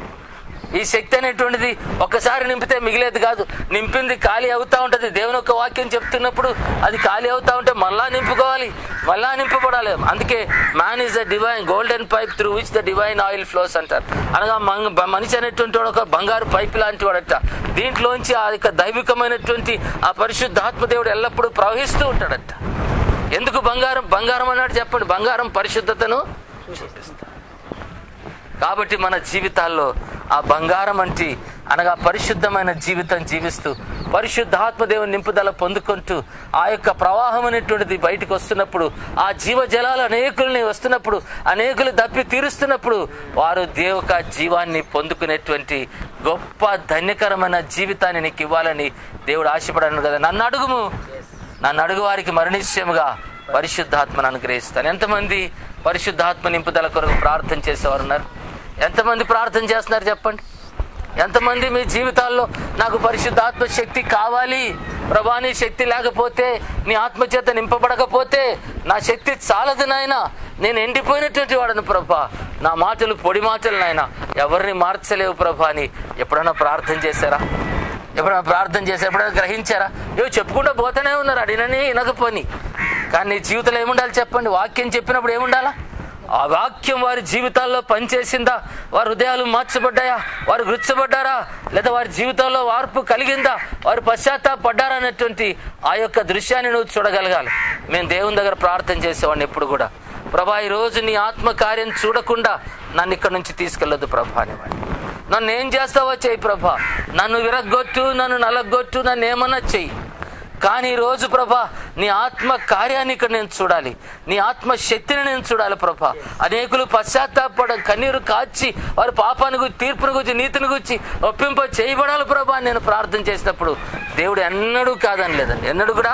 ఈ శక్తి అనేటువంటిది ఒక్కసారి నింపితే మిగిలేదు కాదు నింపింది ఖాళీ అవుతా ఉంటది దేవుని యొక్క వాక్యం చెప్తున్నప్పుడు అది ఖాళీ అవుతా ఉంటే మళ్ళా నింపుకోవాలి మళ్ళా నింపబడాలి అందుకే man is the divine golden pipe through which the divine oil flows అంటారు అనగా మంగ- బ- మనిషి అనేటువంటి వాడు ఒక బంగారు పైప్ లాంటి వాడట దీంట్లోంచి ఆ యొక్క దైవికమైనటువంటి ఆ పరిశుద్ధాత్మ దేవుడు ఎల్లప్పుడూ ప్రవహిస్తూ ఉంటాడట ఎందుకు బంగారం బంగారం అన్నాడు చెప్పండి బంగారం పరిశుద్ధతను చూపిస్తాడు కాబట్టి మన జీవితాల్లో ఆ బంగారం అంటి అనగా పరిశుద్ధమైన జీవితం జీవిస్తూ పరిశుద్ధాత్మదేవుని నింపుదల పొందుకుంటూ ఆ యొక్క ప్రవాహం అనేటువంటిది బయటకు వస్తున్నప్పుడు ఆ జీవజలాలు అనేకుల్ని వస్తున్నప్పుడు అనేకులు దప్పి తీరుస్తున్నప్పుడు వారు దేవుక జీవాన్ని పొందుకునేటువంటి గొప్ప ధన్యకరమైన జీవితాన్ని నీకు ఇవ్వాలని దేవుడు ఆశపడాను కదా నన్ను అడుగుము నన్ను అడుగు వారికి మరణిష్యముగా పరిశుద్ధాత్మను అనుగ్రహిస్తాను ఎంతమంది పరిశుద్ధాత్మ నింపుదల కొరకు ప్రార్థన చేసేవారు ఉన్నారు ఎంతమంది ప్రార్థన చేస్తున్నారు చెప్పండి ఎంతమంది మీ జీవితాల్లో నాకు పరిశుద్ధాత్మ శక్తి కావాలి ప్రభా నీ శక్తి లేకపోతే నీ ఆత్మచేత నింపబడకపోతే నా శక్తి చాలదు నాయన నేను ఎండిపోయినటువంటి వాడను ప్రభా నా మాటలు పొడి మాటలు నాయన ఎవరిని మార్చలేవు ప్రభా అని ఎప్పుడైనా ప్రార్థన చేశారా ఎప్పుడైనా ప్రార్థన చేసి ఎప్పుడైనా గ్రహించారా ఏవో చెప్పుకుంటూ పోతూనే ఉన్నారు అడినని వినకపోని కానీ నీ జీవితంలో ఏముండాలి చెప్పండి వాక్యం చెప్పినప్పుడు ఏముండాలా ఆ వాక్యం వారి జీవితాల్లో పనిచేసిందా వారి హృదయాలు మార్చబడ్డాయా వారు గుర్చబడ్డారా లేదా వారి జీవితంలో మార్పు కలిగిందా వారు పశ్చాత్తాపడ్డారా అనేటువంటి ఆ యొక్క దృశ్యాన్ని నువ్వు చూడగలగాలి మేము దేవుని దగ్గర ప్రార్థన చేసేవాడిని ఎప్పుడు కూడా ప్రభా ఈ రోజు నీ ఆత్మ కార్యం చూడకుండా నన్ను ఇక్కడ నుంచి తీసుకెళ్ళొద్దు ప్రభా అనేవాడిని నన్ను ఏం చేస్తావో చెయ్యి ప్రభా నన్ను విరగ్గొట్టు నన్ను నలగొట్టు నన్ను ఏమన్నా చెయ్యి కానీ ఈ రోజు ప్రభా నీ ఆత్మ కార్యాన్ని ఇక్కడ నేను చూడాలి నీ ఆత్మ శక్తిని నేను చూడాలి ప్రభా అనేకులు పశ్చాత్తాపడ కన్నీరు కాచి వారి పాపాన్ని గురించి తీర్పుని గురించి నీతిని గురించి ఒప్పింప చేయబడాలి ప్రభా అని నేను ప్రార్థన చేసినప్పుడు దేవుడు ఎన్నడూ కాదని లేదండి ఎన్నడూ కూడా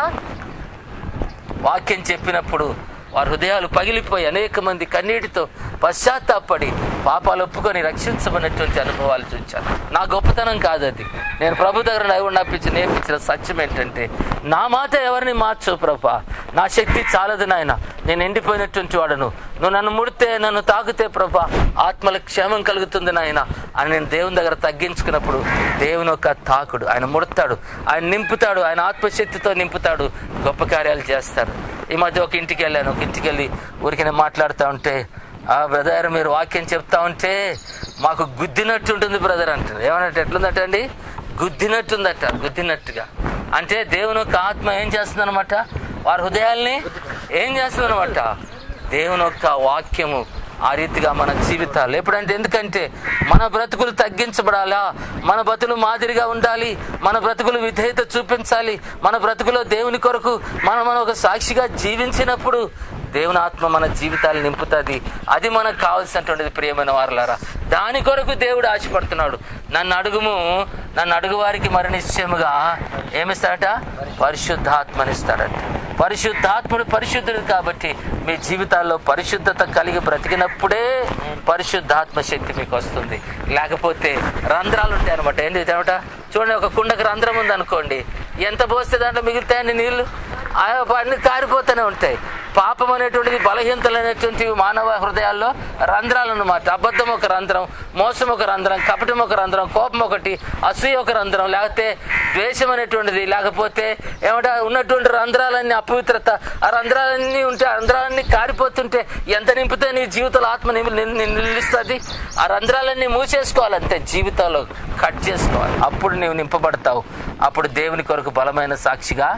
వాక్యం చెప్పినప్పుడు వారి హృదయాలు పగిలిపోయి అనేక మంది కన్నీటితో పశ్చాత్తాపడి పాపాలు ఒప్పుకొని రక్షించబడినటువంటి అనుభవాలు చూచాను నా గొప్పతనం కాదు అది నేను ప్రభు దగ్గర నవ్వు నప్పించి నేర్పించిన సత్యం ఏంటంటే నా మాట ఎవరిని మార్చు ప్రభా నా శక్తి చాలదు నాయన నేను ఎండిపోయినటువంటి వాడను నువ్వు నన్ను ముడితే నన్ను తాకితే ప్రభా ఆత్మల క్షేమం కలుగుతుంది నాయన అని నేను దేవుని దగ్గర తగ్గించుకున్నప్పుడు దేవుని యొక్క తాకుడు ఆయన ముడతాడు ఆయన నింపుతాడు ఆయన ఆత్మశక్తితో నింపుతాడు గొప్ప కార్యాలు చేస్తాడు ఈ మధ్య ఒక ఇంటికి వెళ్ళాను ఒక ఇంటికి వెళ్ళి ఊరికి నేను మాట్లాడుతూ ఉంటే ఆ బ్రదర్ మీరు వాక్యం చెప్తా ఉంటే మాకు గుద్దినట్టు ఉంటుంది బ్రదర్ అంటారు ఏమన్నట్టు ఎట్లుందట అండి గుద్దినట్టుందట గుద్దినట్టుగా అంటే దేవుని యొక్క ఆత్మ ఏం చేస్తుందన్నమాట వారి హృదయాల్ని ఏం చేస్తుందన్నమాట దేవుని యొక్క వాక్యము ఆ రీతిగా మన జీవితాలు ఎప్పుడంటే ఎందుకంటే మన బ్రతుకులు తగ్గించబడాలా మన బ్రతుకులు మాదిరిగా ఉండాలి మన బ్రతుకులు విధేయత చూపించాలి మన బ్రతుకులో దేవుని కొరకు మనం మనం ఒక సాక్షిగా జీవించినప్పుడు దేవుని ఆత్మ మన జీవితాలు నింపుతుంది అది మనకు కావాల్సినటువంటిది ప్రియమైన వారులారా దాని కొరకు దేవుడు ఆశపడుతున్నాడు నన్ను అడుగుము నన్ను అడుగు వారికి మరి నిశ్చయముగా ఏమిస్తాడట పరిశుద్ధాత్మనిస్తాడట పరిశుద్ధాత్ముడు పరిశుద్ధుడు కాబట్టి మీ జీవితాల్లో పరిశుద్ధత కలిగి బ్రతికినప్పుడే పరిశుద్ధాత్మ శక్తి మీకు వస్తుంది లేకపోతే రంధ్రాలు ఉంటాయి అనమాట ఏంటి అనమాట చూడండి ఒక కుండకు రంధ్రం ఉంది అనుకోండి ఎంత పోస్తే దాంట్లో మిగులుతాయని నీళ్లు ఆ అన్ని కారిపోతూనే ఉంటాయి పాపం అనేటువంటిది బలహీనతలైనటువంటి మానవ హృదయాల్లో రంధ్రాలు అన్నమాట అబద్ధం ఒక రంధ్రం మోసం ఒక రంధ్రం కపటం ఒక రంధ్రం కోపం ఒకటి అసూయ ఒక రంధ్రం లేకపోతే ద్వేషం అనేటువంటిది లేకపోతే ఏమంటే ఉన్నటువంటి రంధ్రాలన్నీ అపవిత్రత ఆ రంధ్రాలన్నీ ఉంటే ఆ రంధ్రాలన్నీ కారిపోతుంటే ఎంత నింపితే నీ జీవితంలో ఆత్మ నిల్- నిల్- నిల్- నిలుస్తుంది ఆ రంధ్రాలన్నీ మూసేసుకోవాలి అంతే జీవితంలో కట్ చేసుకోవాలి అప్పుడు నీవు నింపబడతావు అప్పుడు దేవుని కొరకు బలమైన సాక్షిగా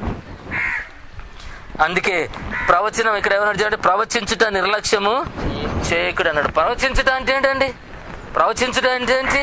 అందుకే ప్రవచనం ఇక్కడ ఏమన్నాడు చూడండి ప్రవచించుట నిర్లక్ష్యము చేయకుడు అన్నాడు ప్రవచించుట అంటే ఏంటండి ప్రవచించుట అంటే ఏంటి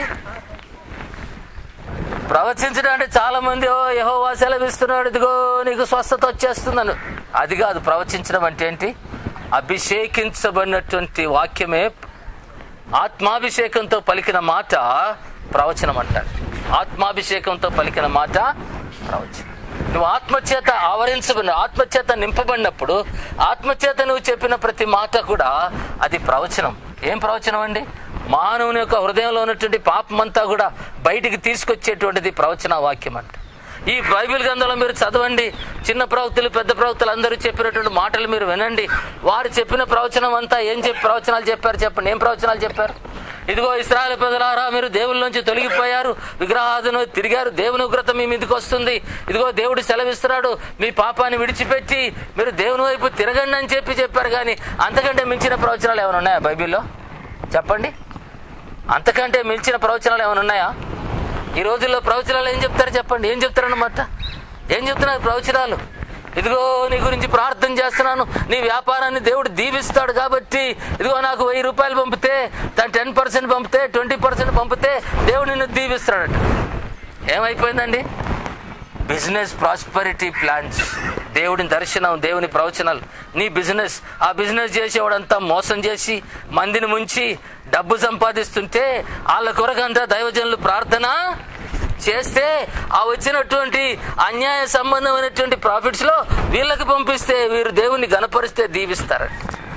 ప్రవచించడం అంటే చాలా మంది ఓ యహో సెలవిస్తున్నాడు ఇదిగో నీకు స్వస్థత వచ్చేస్తుందను అది కాదు ప్రవచించడం అంటే ఏంటి అభిషేకించబడినటువంటి వాక్యమే ఆత్మాభిషేకంతో పలికిన మాట ప్రవచనం అంటారు ఆత్మాభిషేకంతో పలికిన మాట ప్రవచనం నువ్వు ఆత్మచేత ఆవరించబడిన ఆత్మచేత నింపబడినప్పుడు ఆత్మచేత నువ్వు చెప్పిన ప్రతి మాట కూడా అది ప్రవచనం ఏం ప్రవచనం అండి మానవుని యొక్క హృదయంలో ఉన్నటువంటి పాపమంతా కూడా బయటికి తీసుకొచ్చేటువంటిది ప్రవచన వాక్యం అంట ఈ బైబిల్ గ్రంథంలో మీరు చదవండి చిన్న ప్రవక్తలు పెద్ద ప్రవక్తలు అందరూ చెప్పినటువంటి మాటలు మీరు వినండి వారు చెప్పిన ప్రవచనం అంతా ఏం చెప్పి ప్రవచనాలు చెప్పారు చెప్పండి ఏం ప్రవచనాలు చెప్పారు ఇదిగో ఇస్రాయల్ ప్రజలారా మీరు దేవుళ్ళ నుంచి తొలగిపోయారు విగ్రహాదును తిరిగారు దేవుని ఉగ్రత మీ మీదకి వస్తుంది ఇదిగో దేవుడు సెలవిస్తున్నాడు మీ పాపాన్ని విడిచిపెట్టి మీరు దేవుని వైపు తిరగండి అని చెప్పి చెప్పారు కానీ అంతకంటే మించిన ప్రవచనాలు ఏమైనా ఉన్నాయా బైబిల్లో చెప్పండి అంతకంటే మించిన ప్రవచనాలు ఏమైనా ఉన్నాయా ఈ రోజుల్లో ప్రవచనాలు ఏం చెప్తారు చెప్పండి ఏం చెప్తారన్నమాట ఏం చెప్తున్నారు ప్రవచనాలు ఇదిగో నీ గురించి ప్రార్థన చేస్తున్నాను నీ వ్యాపారాన్ని దేవుడు దీవిస్తాడు కాబట్టి ఇదిగో నాకు వెయ్యి రూపాయలు పంపితే తను టెన్ పర్సెంట్ పంపితే ట్వంటీ పర్సెంట్ పంపితే దేవుడు నిన్ను దీవిస్తాడట ఏమైపోయిందండి బిజినెస్ ప్రాస్పరిటీ ప్లాన్స్ దేవుని దర్శనం దేవుని ప్రవచనాలు నీ బిజినెస్ ఆ బిజినెస్ చేసేవాడంతా మోసం చేసి మందిని ముంచి డబ్బు సంపాదిస్తుంటే వాళ్ళ కొరకంతా దైవజనులు ప్రార్థన చేస్తే ఆ వచ్చినటువంటి అన్యాయ సంబంధమైనటువంటి ప్రాఫిట్స్ లో వీళ్ళకి పంపిస్తే వీరు దేవుని గనపరిస్తే దీవిస్తారట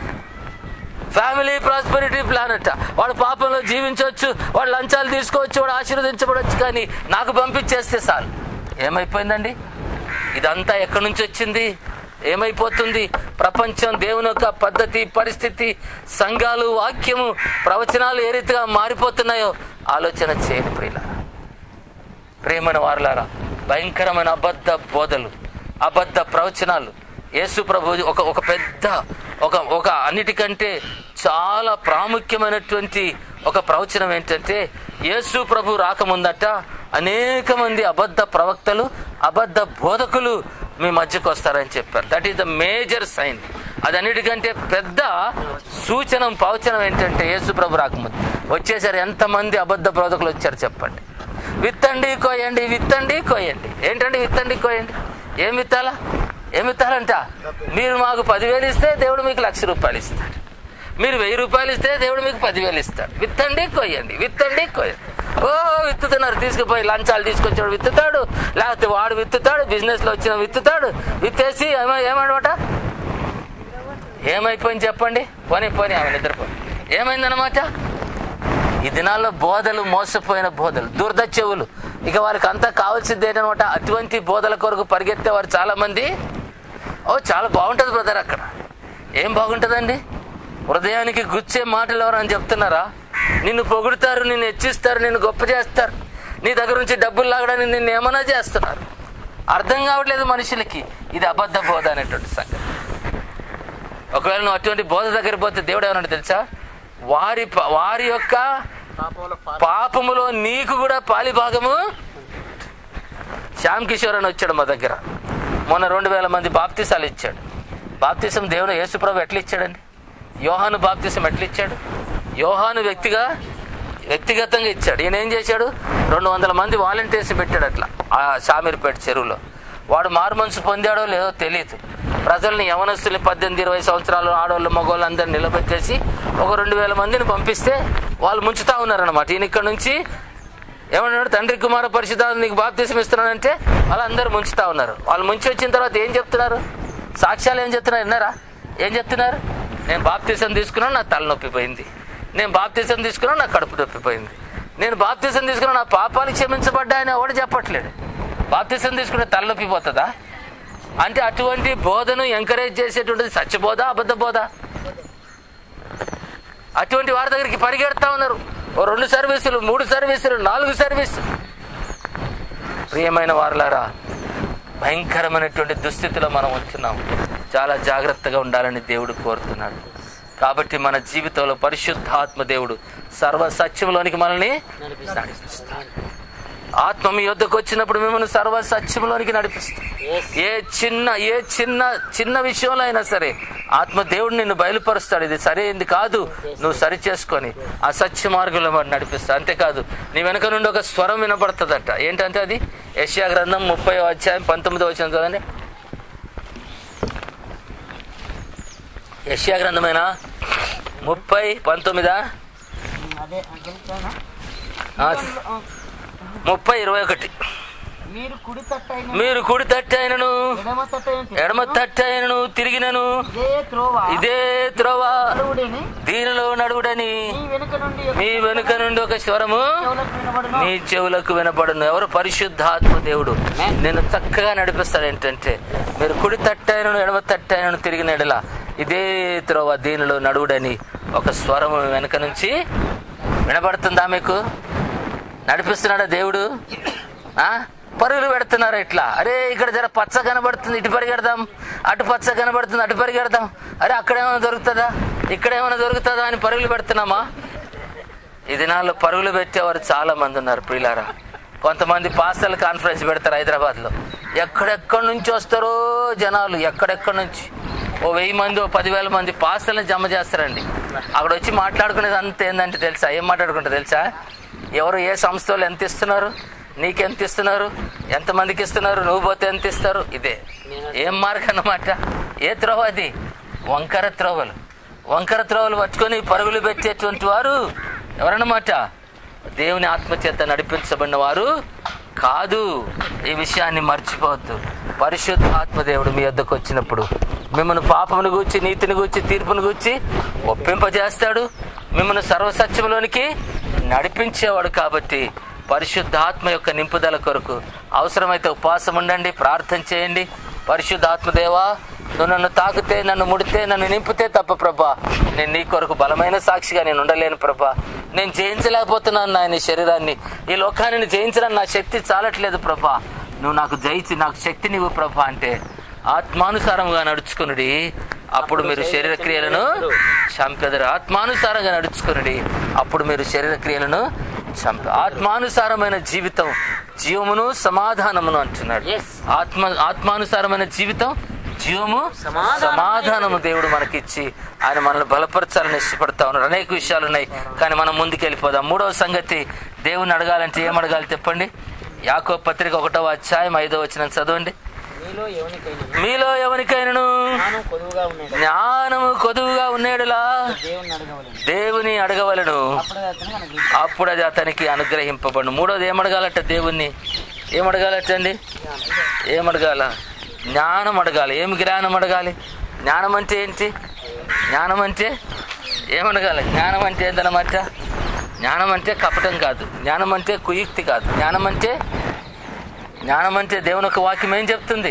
ఫ్యామిలీ ప్రాస్పరిటీ ప్లాన్ అట వాడు పాపంలో జీవించవచ్చు వాడు లంచాలు తీసుకోవచ్చు వాడు ఆశీర్వదించబడవచ్చు కానీ నాకు పంపించేస్తే చాలు ఏమైపోయిందండి ఇదంతా ఎక్కడి నుంచి వచ్చింది ఏమైపోతుంది ప్రపంచం దేవుని యొక్క పద్ధతి పరిస్థితి సంఘాలు వాక్యము ప్రవచనాలు ఏ రీతిగా మారిపోతున్నాయో ఆలోచన చేయండి ప్రియుల ప్రేమన వారులారా భయంకరమైన అబద్ధ బోధలు అబద్ధ ప్రవచనాలు యేసు ప్రభు ఒక ఒక పెద్ద ఒక ఒక అన్నిటికంటే చాలా ప్రాముఖ్యమైనటువంటి ఒక ప్రవచనం ఏంటంటే యేసు ప్రభు రాకముందట అనేక మంది అబద్ధ ప్రవక్తలు అబద్ధ బోధకులు మీ మధ్యకు వస్తారని చెప్పారు that is the major sign అది అన్నిటికంటే పెద్ద సూచనం పవచనం ఏంటంటే యేసు ప్రభు రాకముందు వచ్చేసరి ఎంతమంది అబద్ధ బోధకులు వచ్చారు చెప్పండి విత్తండి కోయండి విత్తండి కోయండి ఏంటండి విత్తండి కోయండి ఏం విత్తాలా ఏం విత్తాలంట మీరు మాకు పదివేలు ఇస్తే దేవుడు మీకు లక్ష రూపాయలు ఇస్తాడు మీరు వెయ్యి రూపాయలు ఇస్తే దేవుడు మీకు పదివేలు ఇస్తాడు విత్తండి కొయ్యండి విత్తండి కొయ్యండి ఓ విత్తుతున్నారు తీసుకుపోయి లంచాలు తీసుకొచ్చాడు విత్తుతాడు లేకపోతే వాడు విత్తుతాడు బిజినెస్ లో వచ్చిన విత్తుతాడు విత్తేసి ఏమో ఏమన్నమాట ఏమైపోయింది చెప్పండి పోనీ పోనీ ఆమె నిద్రపోయి ఏమైందన్నమాట ఈ దినాల్లో బోధలు మోసపోయిన బోధలు దుర్ద చెవులు ఇక వారికి అంతా కావాల్సింది ఏంటనమాట అటువంటి బోధల కొరకు పరిగెత్తేవారు చాలా మంది ఓ చాలా బాగుంటుంది బ్రదర్ అక్కడ ఏం బాగుంటుందండి హృదయానికి గుచ్చే మాటలు ఎవరని చెప్తున్నారా నిన్ను పొగుడుతారు నిన్ను హెచ్చిస్తారు నిన్ను గొప్ప చేస్తారు నీ దగ్గర నుంచి డబ్బులు లాగడానికి నిన్ను ఏమైనా చేస్తున్నారు అర్థం కావట్లేదు మనుషులకి ఇది అబద్ధ బోధ అనేటువంటి సంగతి ఒకవేళ నువ్వు అటువంటి బోధ దగ్గర పోతే దేవుడు ఏమన్నాడు తెలుసా వారి ప- వారి యొక్క పాపములో నీకు కూడా పాలి భాగము శ్యామ్ కిషోర్ అని వచ్చాడు మా దగ్గర మొన్న రెండు వేల మంది బాప్తీసాలు ఇచ్చాడు బాప్తీసం దేవుడు యేసుప్రభు ఎట్లా ఇచ్చాడండి యోహాను బాప్తీసం ఎట్లా ఇచ్చాడు యోహాను వ్యక్తిగా వ్యక్తిగతంగా ఇచ్చాడు ఈయన ఏం చేశాడు రెండు వందల మంది వాలంటీర్స్ పెట్టాడు అట్లా ఆ షామీర్పేట చెరువులో వాడు మారుమనసు పొందాడో లేదో తెలియదు ప్రజల్ని యవనస్తుల్ని పద్దెనిమిది ఇరవై సంవత్సరాలు ఆడవాళ్ళు మగవాళ్ళు అందరిని నిలబెట్టేసి ఒక రెండు వేల మందిని పంపిస్తే వాళ్ళు ముంచుతా ఉన్నారనమాట ఈయన ఇక్కడ నుంచి ఏమన్నాడు తండ్రి కుమార పరిశుద్ధాలు నీకు బాప్తీసం ఇస్తున్నానంటే వాళ్ళందరూ ముంచుతా ఉన్నారు వాళ్ళు ముంచి వచ్చిన తర్వాత ఏం చెప్తున్నారు సాక్ష్యాలు ఏం చెప్తున్నారు విన్నారా ఏం చెప్తున్నారు నేను బాప్తీసం తీసుకున్నాను నా తలనొప్పి పోయింది నేను బాప్తీసం తీసుకున్నాను నా కడుపు నొప్పి పోయింది నేను బాప్తీసం తీసుకున్నాను నా పాపాలు క్షమించబడ్డా అని ఎవడు చెప్పట్లేడు బాప్తీసం తీసుకుంటే తలనొప్పి పోతుందా అంటే అటువంటి బోధను ఎంకరేజ్ చేసేటువంటిది సత్యబోధ అబద్ధ బోధ అటువంటి వారి దగ్గరికి పరిగెడతా ఉన్నారు ఓ రెండు సర్వీసులు మూడు సర్వీసులు నాలుగు సర్వీసులు ప్రియమైన వారులారా భయంకరమైనటువంటి దుస్థితిలో మనం ఉంటున్నాం చాలా జాగ్రత్తగా ఉండాలని దేవుడు కోరుతున్నాడు కాబట్టి మన జీవితంలో పరిశుద్ధాత్మ దేవుడు సర్వ సత్యంలోనికి మనల్ని నడిపిస్తాడు ఆత్మ మీ యొద్దకు వచ్చినప్పుడు మిమ్మల్ని సర్వ సత్యంలోనికి నడిపిస్తాడు ఏ చిన్న ఏ చిన్న చిన్న విషయంలో అయినా సరే ఆత్మ దేవుడు నిన్ను బయలుపరుస్తాడు ఇది సరైంది కాదు నువ్వు సరి చేసుకొని ఆ సత్య మార్గంలో మరి నడిపిస్తాడు అంతేకాదు నీ వెనక నుండి ఒక స్వరం వినపడుతుందట ఏంటంటే అది యశ్యా గ్రంథం ముప్పై అధ్యాయం పంతొమ్మిదో వచ్చిన కదండి యశ్యా గ్రంథమైన ముప్పై పంతొమ్మిదా అదే గెలిచానా ఆ, ముప్పై ఇరవై ఒకటి మీరు కుడి తట్టైన మీరు కుడి తట్టి అయినను ఎడమ తట్టైన ఎడమ తట్టి అయినను తిరిగినను ఇదే త్రోవ ఇదే త్రోవ అడుగుడేని దీనిలో నడుగుడని మీ వెనుక నుండి మీ వెనుక నుండి ఒక స్వరము చెవులకు వినబడును నీ చెవులకు వినపడును ఎవరు పరిశుద్ధాత్మ దేవుడు నేను చక్కగా నడిపిస్తాడు ఏంటంటే మీరు కుడి తట్టైనను ఎడమ తట్టైనను తిరిగిన ఎడల ఇదే త్రోవ దీనిలో నడువుడని ఒక స్వరము వెనుక నుంచి వినపడుతుందా మీకు నడిపిస్తున్నాడా దేవుడు ఆ పరుగులు పెడుతున్నారు ఇట్లా అరే ఇక్కడ జర పచ్చ కనబడుతుంది ఇటు పరిగెడదాం అటు పచ్చ కనబడుతుంది అటు పరిగెడదాం అరే అక్కడేమైనా దొరుకుతుందా ఇక్కడేమైనా దొరుకుతుందా అని పరుగులు పెడుతున్నామా ఈ దినాల్లో పరుగులు పెట్టేవారు చాలా మంది ఉన్నారు ప్రియులారా కొంతమంది పాస్టల్ కాన్ఫరెన్స్ పెడతారు హైదరాబాద్లో ఎక్కడెక్కడి నుంచి వస్తారో జనాలు ఎక్కడెక్కడి నుంచి ఓ వెయ్యి మంది ఓ పదివేల మంది పాస్టల్ని జమ చేస్తారండి అక్కడ వచ్చి మాట్లాడుకునేది అంత ఏంటంటే తెలుసా ఏం మాట్లాడుకుంటారు తెలుసా ఎవరు ఏ సంస్థలు ఎంత ఇస్తున్నారు నీకెంత ఇస్తున్నారు ఎంతమందికి ఇస్తున్నారు నువ్వు పోతే ఎంత ఇస్తారు ఇదే ఏం మార్గం అన్నమాట ఏ త్రోవ అది వంకర త్రోవలు వంకర త్రోవలు పట్టుకొని పరుగులు పెట్టేటువంటి వారు ఎవరన్నమాట దేవుని ఆత్మచేత నడిపించబడిన వారు కాదు ఈ విషయాన్ని మర్చిపోవద్దు పరిశుద్ధ ఆత్మదేవుడు మీ వద్దకు వచ్చినప్పుడు మిమ్మల్ని పాపమును గూర్చి నీతిని గూర్చి తీర్పును గూర్చి ఒప్పింపజేస్తాడు మిమ్మల్ని సర్వసత్యంలోనికి నడిపించేవాడు కాబట్టి పరిశుద్ధ ఆత్మ యొక్క నింపుదల కొరకు అవసరమైతే ఉపవాసం ఉండండి ప్రార్థన చేయండి పరిశుద్ధ ఆత్మదేవా నువ్వు నన్ను తాకితే నన్ను ముడితే నన్ను నింపితే తప్ప ప్రభా నేను నీ కొరకు బలమైన సాక్షిగా నేను ఉండలేను ప్రభా నేను జయించలేకపోతున్నాను నాయన ఈ శరీరాన్ని ఈ లోకాన్ని జయించడానికి నా శక్తి చాలట్లేదు ప్రభా నువ్వు నాకు జయించి నాకు శక్తి నీవు ప్రభా అంటే ఆత్మానుసారంగా నడుచుకునుడి అప్పుడు మీరు శరీర క్రియలను చంపెదరు ఆత్మానుసారంగా నడుచుకునుడి అప్పుడు మీరు శరీర క్రియలను చంప ఆత్మానుసారమైన జీవితం జీవమును సమాధానమును అంటున్నాడు Yes. ఆత్మ ఆత్మానుసారమైన జీవితం జీవము సమాధానం. సమాధానము దేవుడు మనకిచ్చి ఆయన మనల్ని బలపరచాలని ఇష్టపడతా ఉన్నారు అనేక విషయాలు ఉన్నాయి కానీ మనం ముందుకు వెళ్ళిపోదాం మూడవ సంగతి దేవుని అడగాలంటే ఏం అడగాలి చెప్పండి యాకో పత్రిక ఒకటవ అధ్యాయం ఐదో వచ్చిన చదవండి మీలో ఎవరికైనా మీలో ఎవరికైనాను జ్ఞానం కొదువుగా ఉన్నాడు జ్ఞానము కొదువుగా ఉండేడులా దేవుణ్ణి అడగవలను దేవుని అడగవలను అప్పుడు అతను మనకి అప్పుడు అది అతనికి అనుగ్రహింపబడు మూడోది ఏమడగాలట దేవుణ్ణి ఏమడగాలటండి ఏమడగాల జ్ఞానం అడగాలి ఏమి జ్ఞానం అడగాలి జ్ఞానం అంటే ఏంటి జ్ఞానం అంటే ఏమడగాలి జ్ఞానం అంటే ఏంటన్నమాట జ్ఞానం అంటే కపటం కాదు జ్ఞానం అంటే కుయుక్తి కాదు జ్ఞానం అంటే జ్ఞానం అంటే దేవుని యొక్క వాక్యం ఏం చెప్తుంది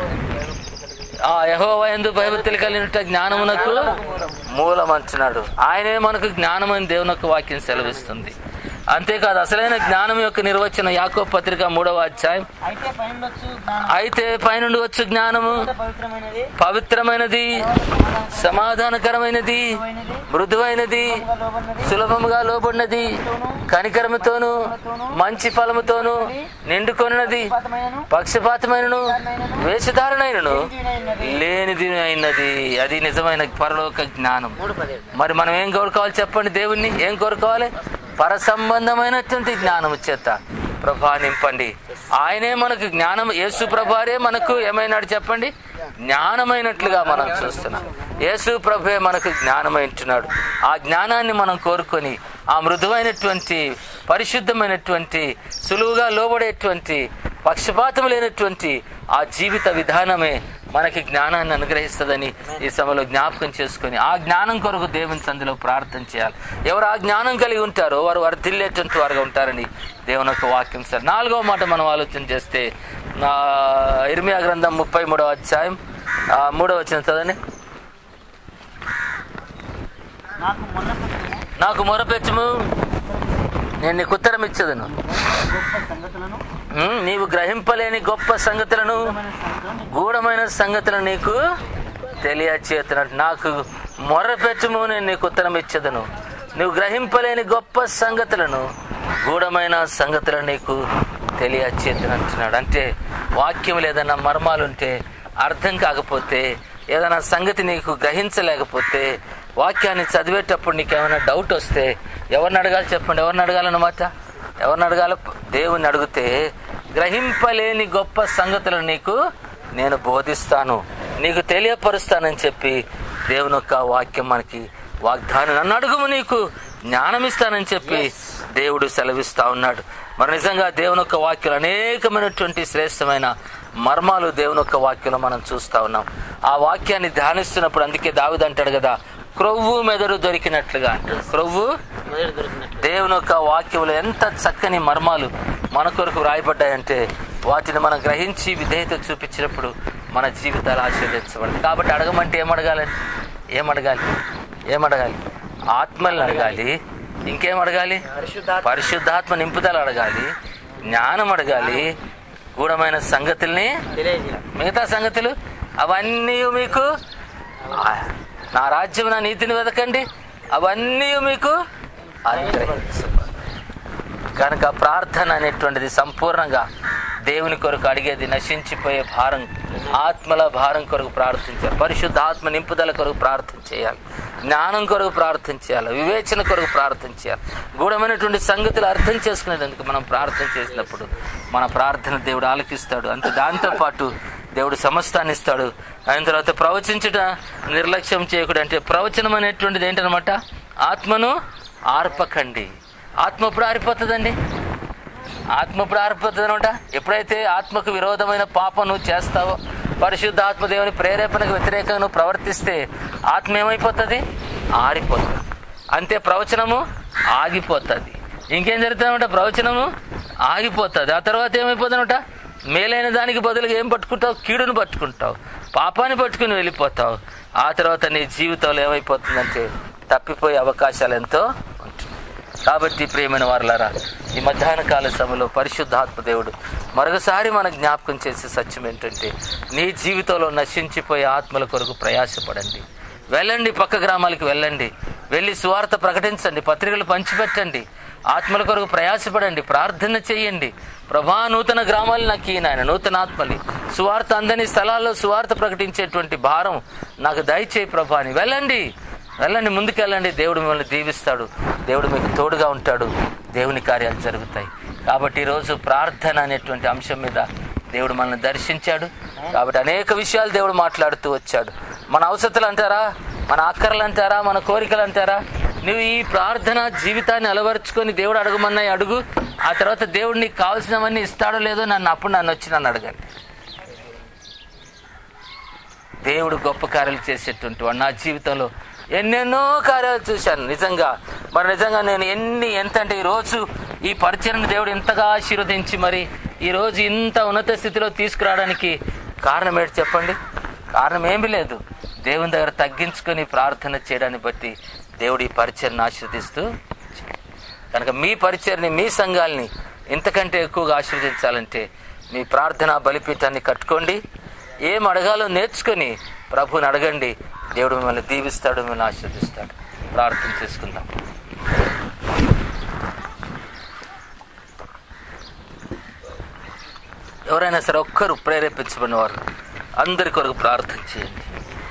ఆ యహోవా ఎందు భయభక్తులు కలిగినట్టు జ్ఞానమునకు మూలం అంటున్నాడు ఆయనే మనకు జ్ఞానం అని దేవుని యొక్క వాక్యం సెలవిస్తుంది అంతేకాదు అసలైన జ్ఞానం యొక్క నిర్వచనం యాకో పత్రిక మూడవ అధ్యాయం అయితే పైనుండొచ్చు జ్ఞానం అయితే పైనుండి వచ్చు జ్ఞానము ఎంత పవిత్రమైనది పవిత్రమైనది సమాధానకరమైనది మృదువైనది లోబడినది సులభముగా లోబడినది కనికరముతోను మంచి ఫలముతోను నిండుకొనినది పాతమైనను పక్షపాతమైనను వేషధారణైనను దీనైనది లేనిది అయినది అది నిజమైన పరలోక జ్ఞానం మూడు పదేళ్ళు మరి మనం ఏం కోరుకోవాలి చెప్పండి దేవుణ్ణి ఏం కోరుకోవాలి పర సంబంధమైనటువంటి జ్ఞానము చేత ప్రభా నింపండి ఆయనే మనకు జ్ఞానం యేసు ప్రభారే మనకు ఏమైనాడు చెప్పండి జ్ఞానమైనట్లుగా మనం చూస్తున్నాం యేసు ప్రభే మనకు జ్ఞానమైంటున్నాడు ఆ జ్ఞానాన్ని మనం కోరుకొని ఆ మృదువైనటువంటి పరిశుద్ధమైనటువంటి సులువుగా లోబడేటువంటి పక్షపాతం లేనటువంటి ఆ జీవిత విధానమే మనకి జ్ఞానాన్ని అనుగ్రహిస్తుందని ఈ సమయంలో జ్ఞాపకం చేసుకొని ఆ జ్ఞానం కొరకు దేవుని సందులో ప్రార్థన చేయాలి ఎవరు ఆ జ్ఞానం కలిగి ఉంటారో వారు వారు తిల్లేటువంటి వారుగా ఉంటారని దేవుని యొక్క వాక్యం సార్ నాలుగో మాట మనం ఆలోచన చేస్తే ఆ, ఇర్మియా గ్రంథం ముప్పై మూడవ అధ్యాయం ఆ, మూడవ వచ్చిన చదవండి నాకు మొన్న పెట్టిన నాకు మొరపెచ్చము నేను నీకు ఉత్తరం ఇచ్చదను గొప్ప సంగతులను ఉమ్, నీవు గ్రహింపలేని గొప్ప సంగతులను మన సంగతులను గూఢమైన సంగతులను నీకు తెలియచేతున్నట్టు నాకు మొరపెచ్చము నేను నీకు ఉత్తరం ఇచ్చదను నువ్వు గ్రహింపలేని గొప్ప సంగతులను గూఢమైన సంగతులను నీకు తెలియచేతునంటున్నాడు అంటే వాక్యం ఏదైనా మర్మాలుంటే అర్థం కాకపోతే ఏదైనా సంగతి నీకు గ్రహించలేకపోతే వాక్యాన్ని చదివేటప్పుడు నీకు ఏమైనా డౌట్ వస్తే ఎవరిని అడగాలి చెప్పండి ఎవరిని అడగాలన్నమాట ఎవరిని అడగాలి దేవుని అడిగితే గ్రహింపలేని గొప్ప సంగతులను నీకు నేను బోధిస్తాను నీకు తెలియపరుస్తానని చెప్పి దేవుని యొక్క వాక్యం మనకి వాగ్దానం నన్ను అడుగుము నీకు జ్ఞానం ఇస్తానని చెప్పి దేవుడు సెలవిస్తా ఉన్నాడు మరి నిజంగా దేవుని యొక్క వాక్యం అనేకమైనటువంటి శ్రేష్టమైన మర్మాలు దేవుని యొక్క వాక్యంలో మనం చూస్తా ఉన్నాం ఆ వాక్యాన్ని ధ్యానిస్తున్నప్పుడు అందుకే దావిది అంటాడు కదా క్రొవ్వు మెదడు దొరికినట్లుగా అంటాడు క్రొవ్వు మొదటి దొరికినట్టు దేవుని యొక్క వాక్యంలో ఎంత చక్కని మర్మాలు మన కొరకు వ్రాయబడ్డాయంటే వాటిని మనం గ్రహించి విధేయత చూపించినప్పుడు మన జీవితాలు ఆశీర్వదించబడదు కాబట్టి అడగమంటే ఏమడగాలండి ఏమడగాలి ఏమడగాలి ఆత్మల్ని అడగాలి ఇంకేం అడగాలి పరిశుద్ధాత్మ పరిశుద్ధాత్మ నింపుదల అడగాలి జ్ఞానం అడగాలి గూఢమైన సంగతుల్ని తెలియజేయాలి మిగతా సంగతులు అవన్నీ మీకు ఆ, నా రాజ్యం నా నీతిని వెతకండి అవన్నీ మీకు అనుగ్రహించబడు. కనుక ప్రార్థన అనేటువంటిది సంపూర్ణంగా దేవుని కొరకు అడిగేది నశించిపోయే భారం ఆత్మల భారం కొరకు ప్రార్థించాలి పరిశుద్ధ ఆత్మ నింపుదల కొరకు ప్రార్థన చేయాలి జ్ఞానం కొరకు ప్రార్థన చేయాలి వివేచన కొరకు ప్రార్థన చేయాలి గూఢమైనటువంటి సంగతులు అర్థం చేసుకునేందుకు మనం ప్రార్థన చేసినప్పుడు మన ప్రార్థన దేవుడు ఆలకిస్తాడు అంతే దాంతోపాటు దేవుడు సమస్తాన్ని ఇస్తాడు ఆయన తర్వాత ప్రవచించుట నిర్లక్ష్యం చేయకూడదు అంటే ప్రవచనం అనేటువంటిది ఏంటనమాట ఆత్మను ఆర్పకండి ఆత్మ ఎప్పుడు ఆరిపోతుందండి ఆత్మ ఎప్పుడు ఆరిపోతుంది అనమాట ఎప్పుడైతే ఆత్మకు విరోధమైన పాపం నువ్వు చేస్తావో పరిశుద్ధ ఆత్మ దేవుని ప్రేరేపణకు వ్యతిరేకంగా నువ్వు ప్రవర్తిస్తే ఆత్మ ఏమైపోతుంది ఆరిపోతుంది అంతే ప్రవచనము ఆగిపోతుంది ఇంకేం జరుగుతుందన్నమాట ప్రవచనము ఆగిపోతుంది ఆ తర్వాత ఏమైపోతుందన్నమాట మేలైన దానికి బదులుగా ఏం పట్టుకుంటావు కీడును పట్టుకుంటావు పాపాన్ని పట్టుకుని వెళ్ళిపోతావు ఆ తర్వాత నీ జీవితంలో ఏమైపోతుందంటే తప్పిపోయే అవకాశాలు ఎంతో ఉంటుంది కాబట్టి ప్రియమైన వారులారా ఈ మధ్యాహ్న కాల సమయంలో పరిశుద్ధాత్మ దేవుడు మరొకసారి మన జ్ఞాపకం చేసే సత్యం ఏంటంటే నీ జీవితంలో నశించిపోయే ఆత్మల కొరకు ప్రయాసపడండి వెళ్ళండి పక్క గ్రామాలకు వెళ్ళండి వెళ్ళి సువార్త ప్రకటించండి పత్రికలు పంచిపెట్టండి ఆత్మల కొరకు ప్రయాసపడండి ప్రార్థన చేయండి ప్రభా నూతన గ్రామాలు నాకు ఈయన ఆయన నూతన ఆత్మలి సువార్త అందని స్థలాల్లో సువార్త ప్రకటించేటువంటి భారం నాకు దయచేయి ప్రభా అని వెళ్ళండి వెళ్ళండి ముందుకెళ్ళండి దేవుడు మిమ్మల్ని దీవిస్తాడు దేవుడు మీకు తోడుగా ఉంటాడు దేవుని కార్యాలు జరుగుతాయి కాబట్టి ఈరోజు ప్రార్థన అనేటువంటి అంశం మీద దేవుడు మనల్ని దర్శించాడు కాబట్టి అనేక విషయాలు దేవుడు మాట్లాడుతూ వచ్చాడు మన అవసరతలు అంటారా మన అక్కర్లు అంటారా మన కోరికలు అంటారా నువ్వు ఈ ప్రార్థన జీవితాన్ని అలవరుచుకొని దేవుడు అడగమన్నాయి అడుగు ఆ తర్వాత దేవుడు నీకు కావాల్సినవన్నీ ఇస్తాడో లేదో నన్ను అప్పుడు నన్ను వచ్చి నన్ను అడగండి దేవుడు గొప్ప కార్యాలు చేసేటువంటి వాడు నా జీవితంలో ఎన్నెన్నో కార్యాలు చూశాను నిజంగా మరి నిజంగా నేను ఎన్ని ఎంత అంటే ఈరోజు ఈ పరిచయను దేవుడు ఎంతగా ఆశీర్వదించి మరి ఈరోజు ఇంత ఉన్నత స్థితిలో తీసుకురావడానికి కారణం ఏంటి చెప్పండి కారణం ఏమీ లేదు దేవుని దగ్గర తగ్గించుకొని ప్రార్థన చేయడాన్ని బట్టి దేవుడు ఈ పరిచయను ఆశీర్వదిస్తూ కనుక మీ పరిచయని మీ సంఘాలని ఇంతకంటే ఎక్కువగా ఆశీర్వదించాలంటే మీ ప్రార్థన బలిపీఠాన్ని కట్టుకోండి ఏం అడగాలో నేర్చుకొని ప్రభువుని అడగండి దేవుడు మిమ్మల్ని దీవిస్తాడు మిమ్మల్ని ఆశీర్వదిస్తాడు ప్రార్థన చేసుకుందాం ఎవరైనా సరే ఒక్కరు ప్రేరేపించబడిన వారు అందరి కొరకు ప్రార్థన చేయండి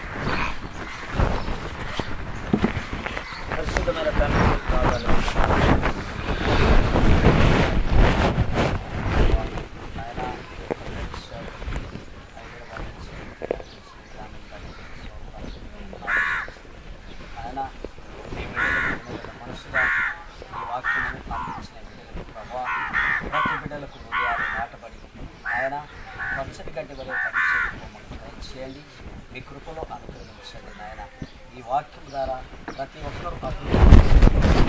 పరిశుద్ధమైన తండ్రి పాదాలు ఆయన నీ బిడ్డలకు మనసుగా నీ వాక్యమును అందించిన బిడ్డలకు ప్రభా ప్రతి బిడ్డలకు హృదయాలు నాటబడి ఆయన పచ్చటి గడ్డి వలె పనిచేయడం మమ్మల్ని దయచేయండి చేయండి మీ కృపలో అనుగ్రహించండి నాయన ఈ వాక్యం ద్వారా ప్రతి ఒక్కరూ అభివృద్ధి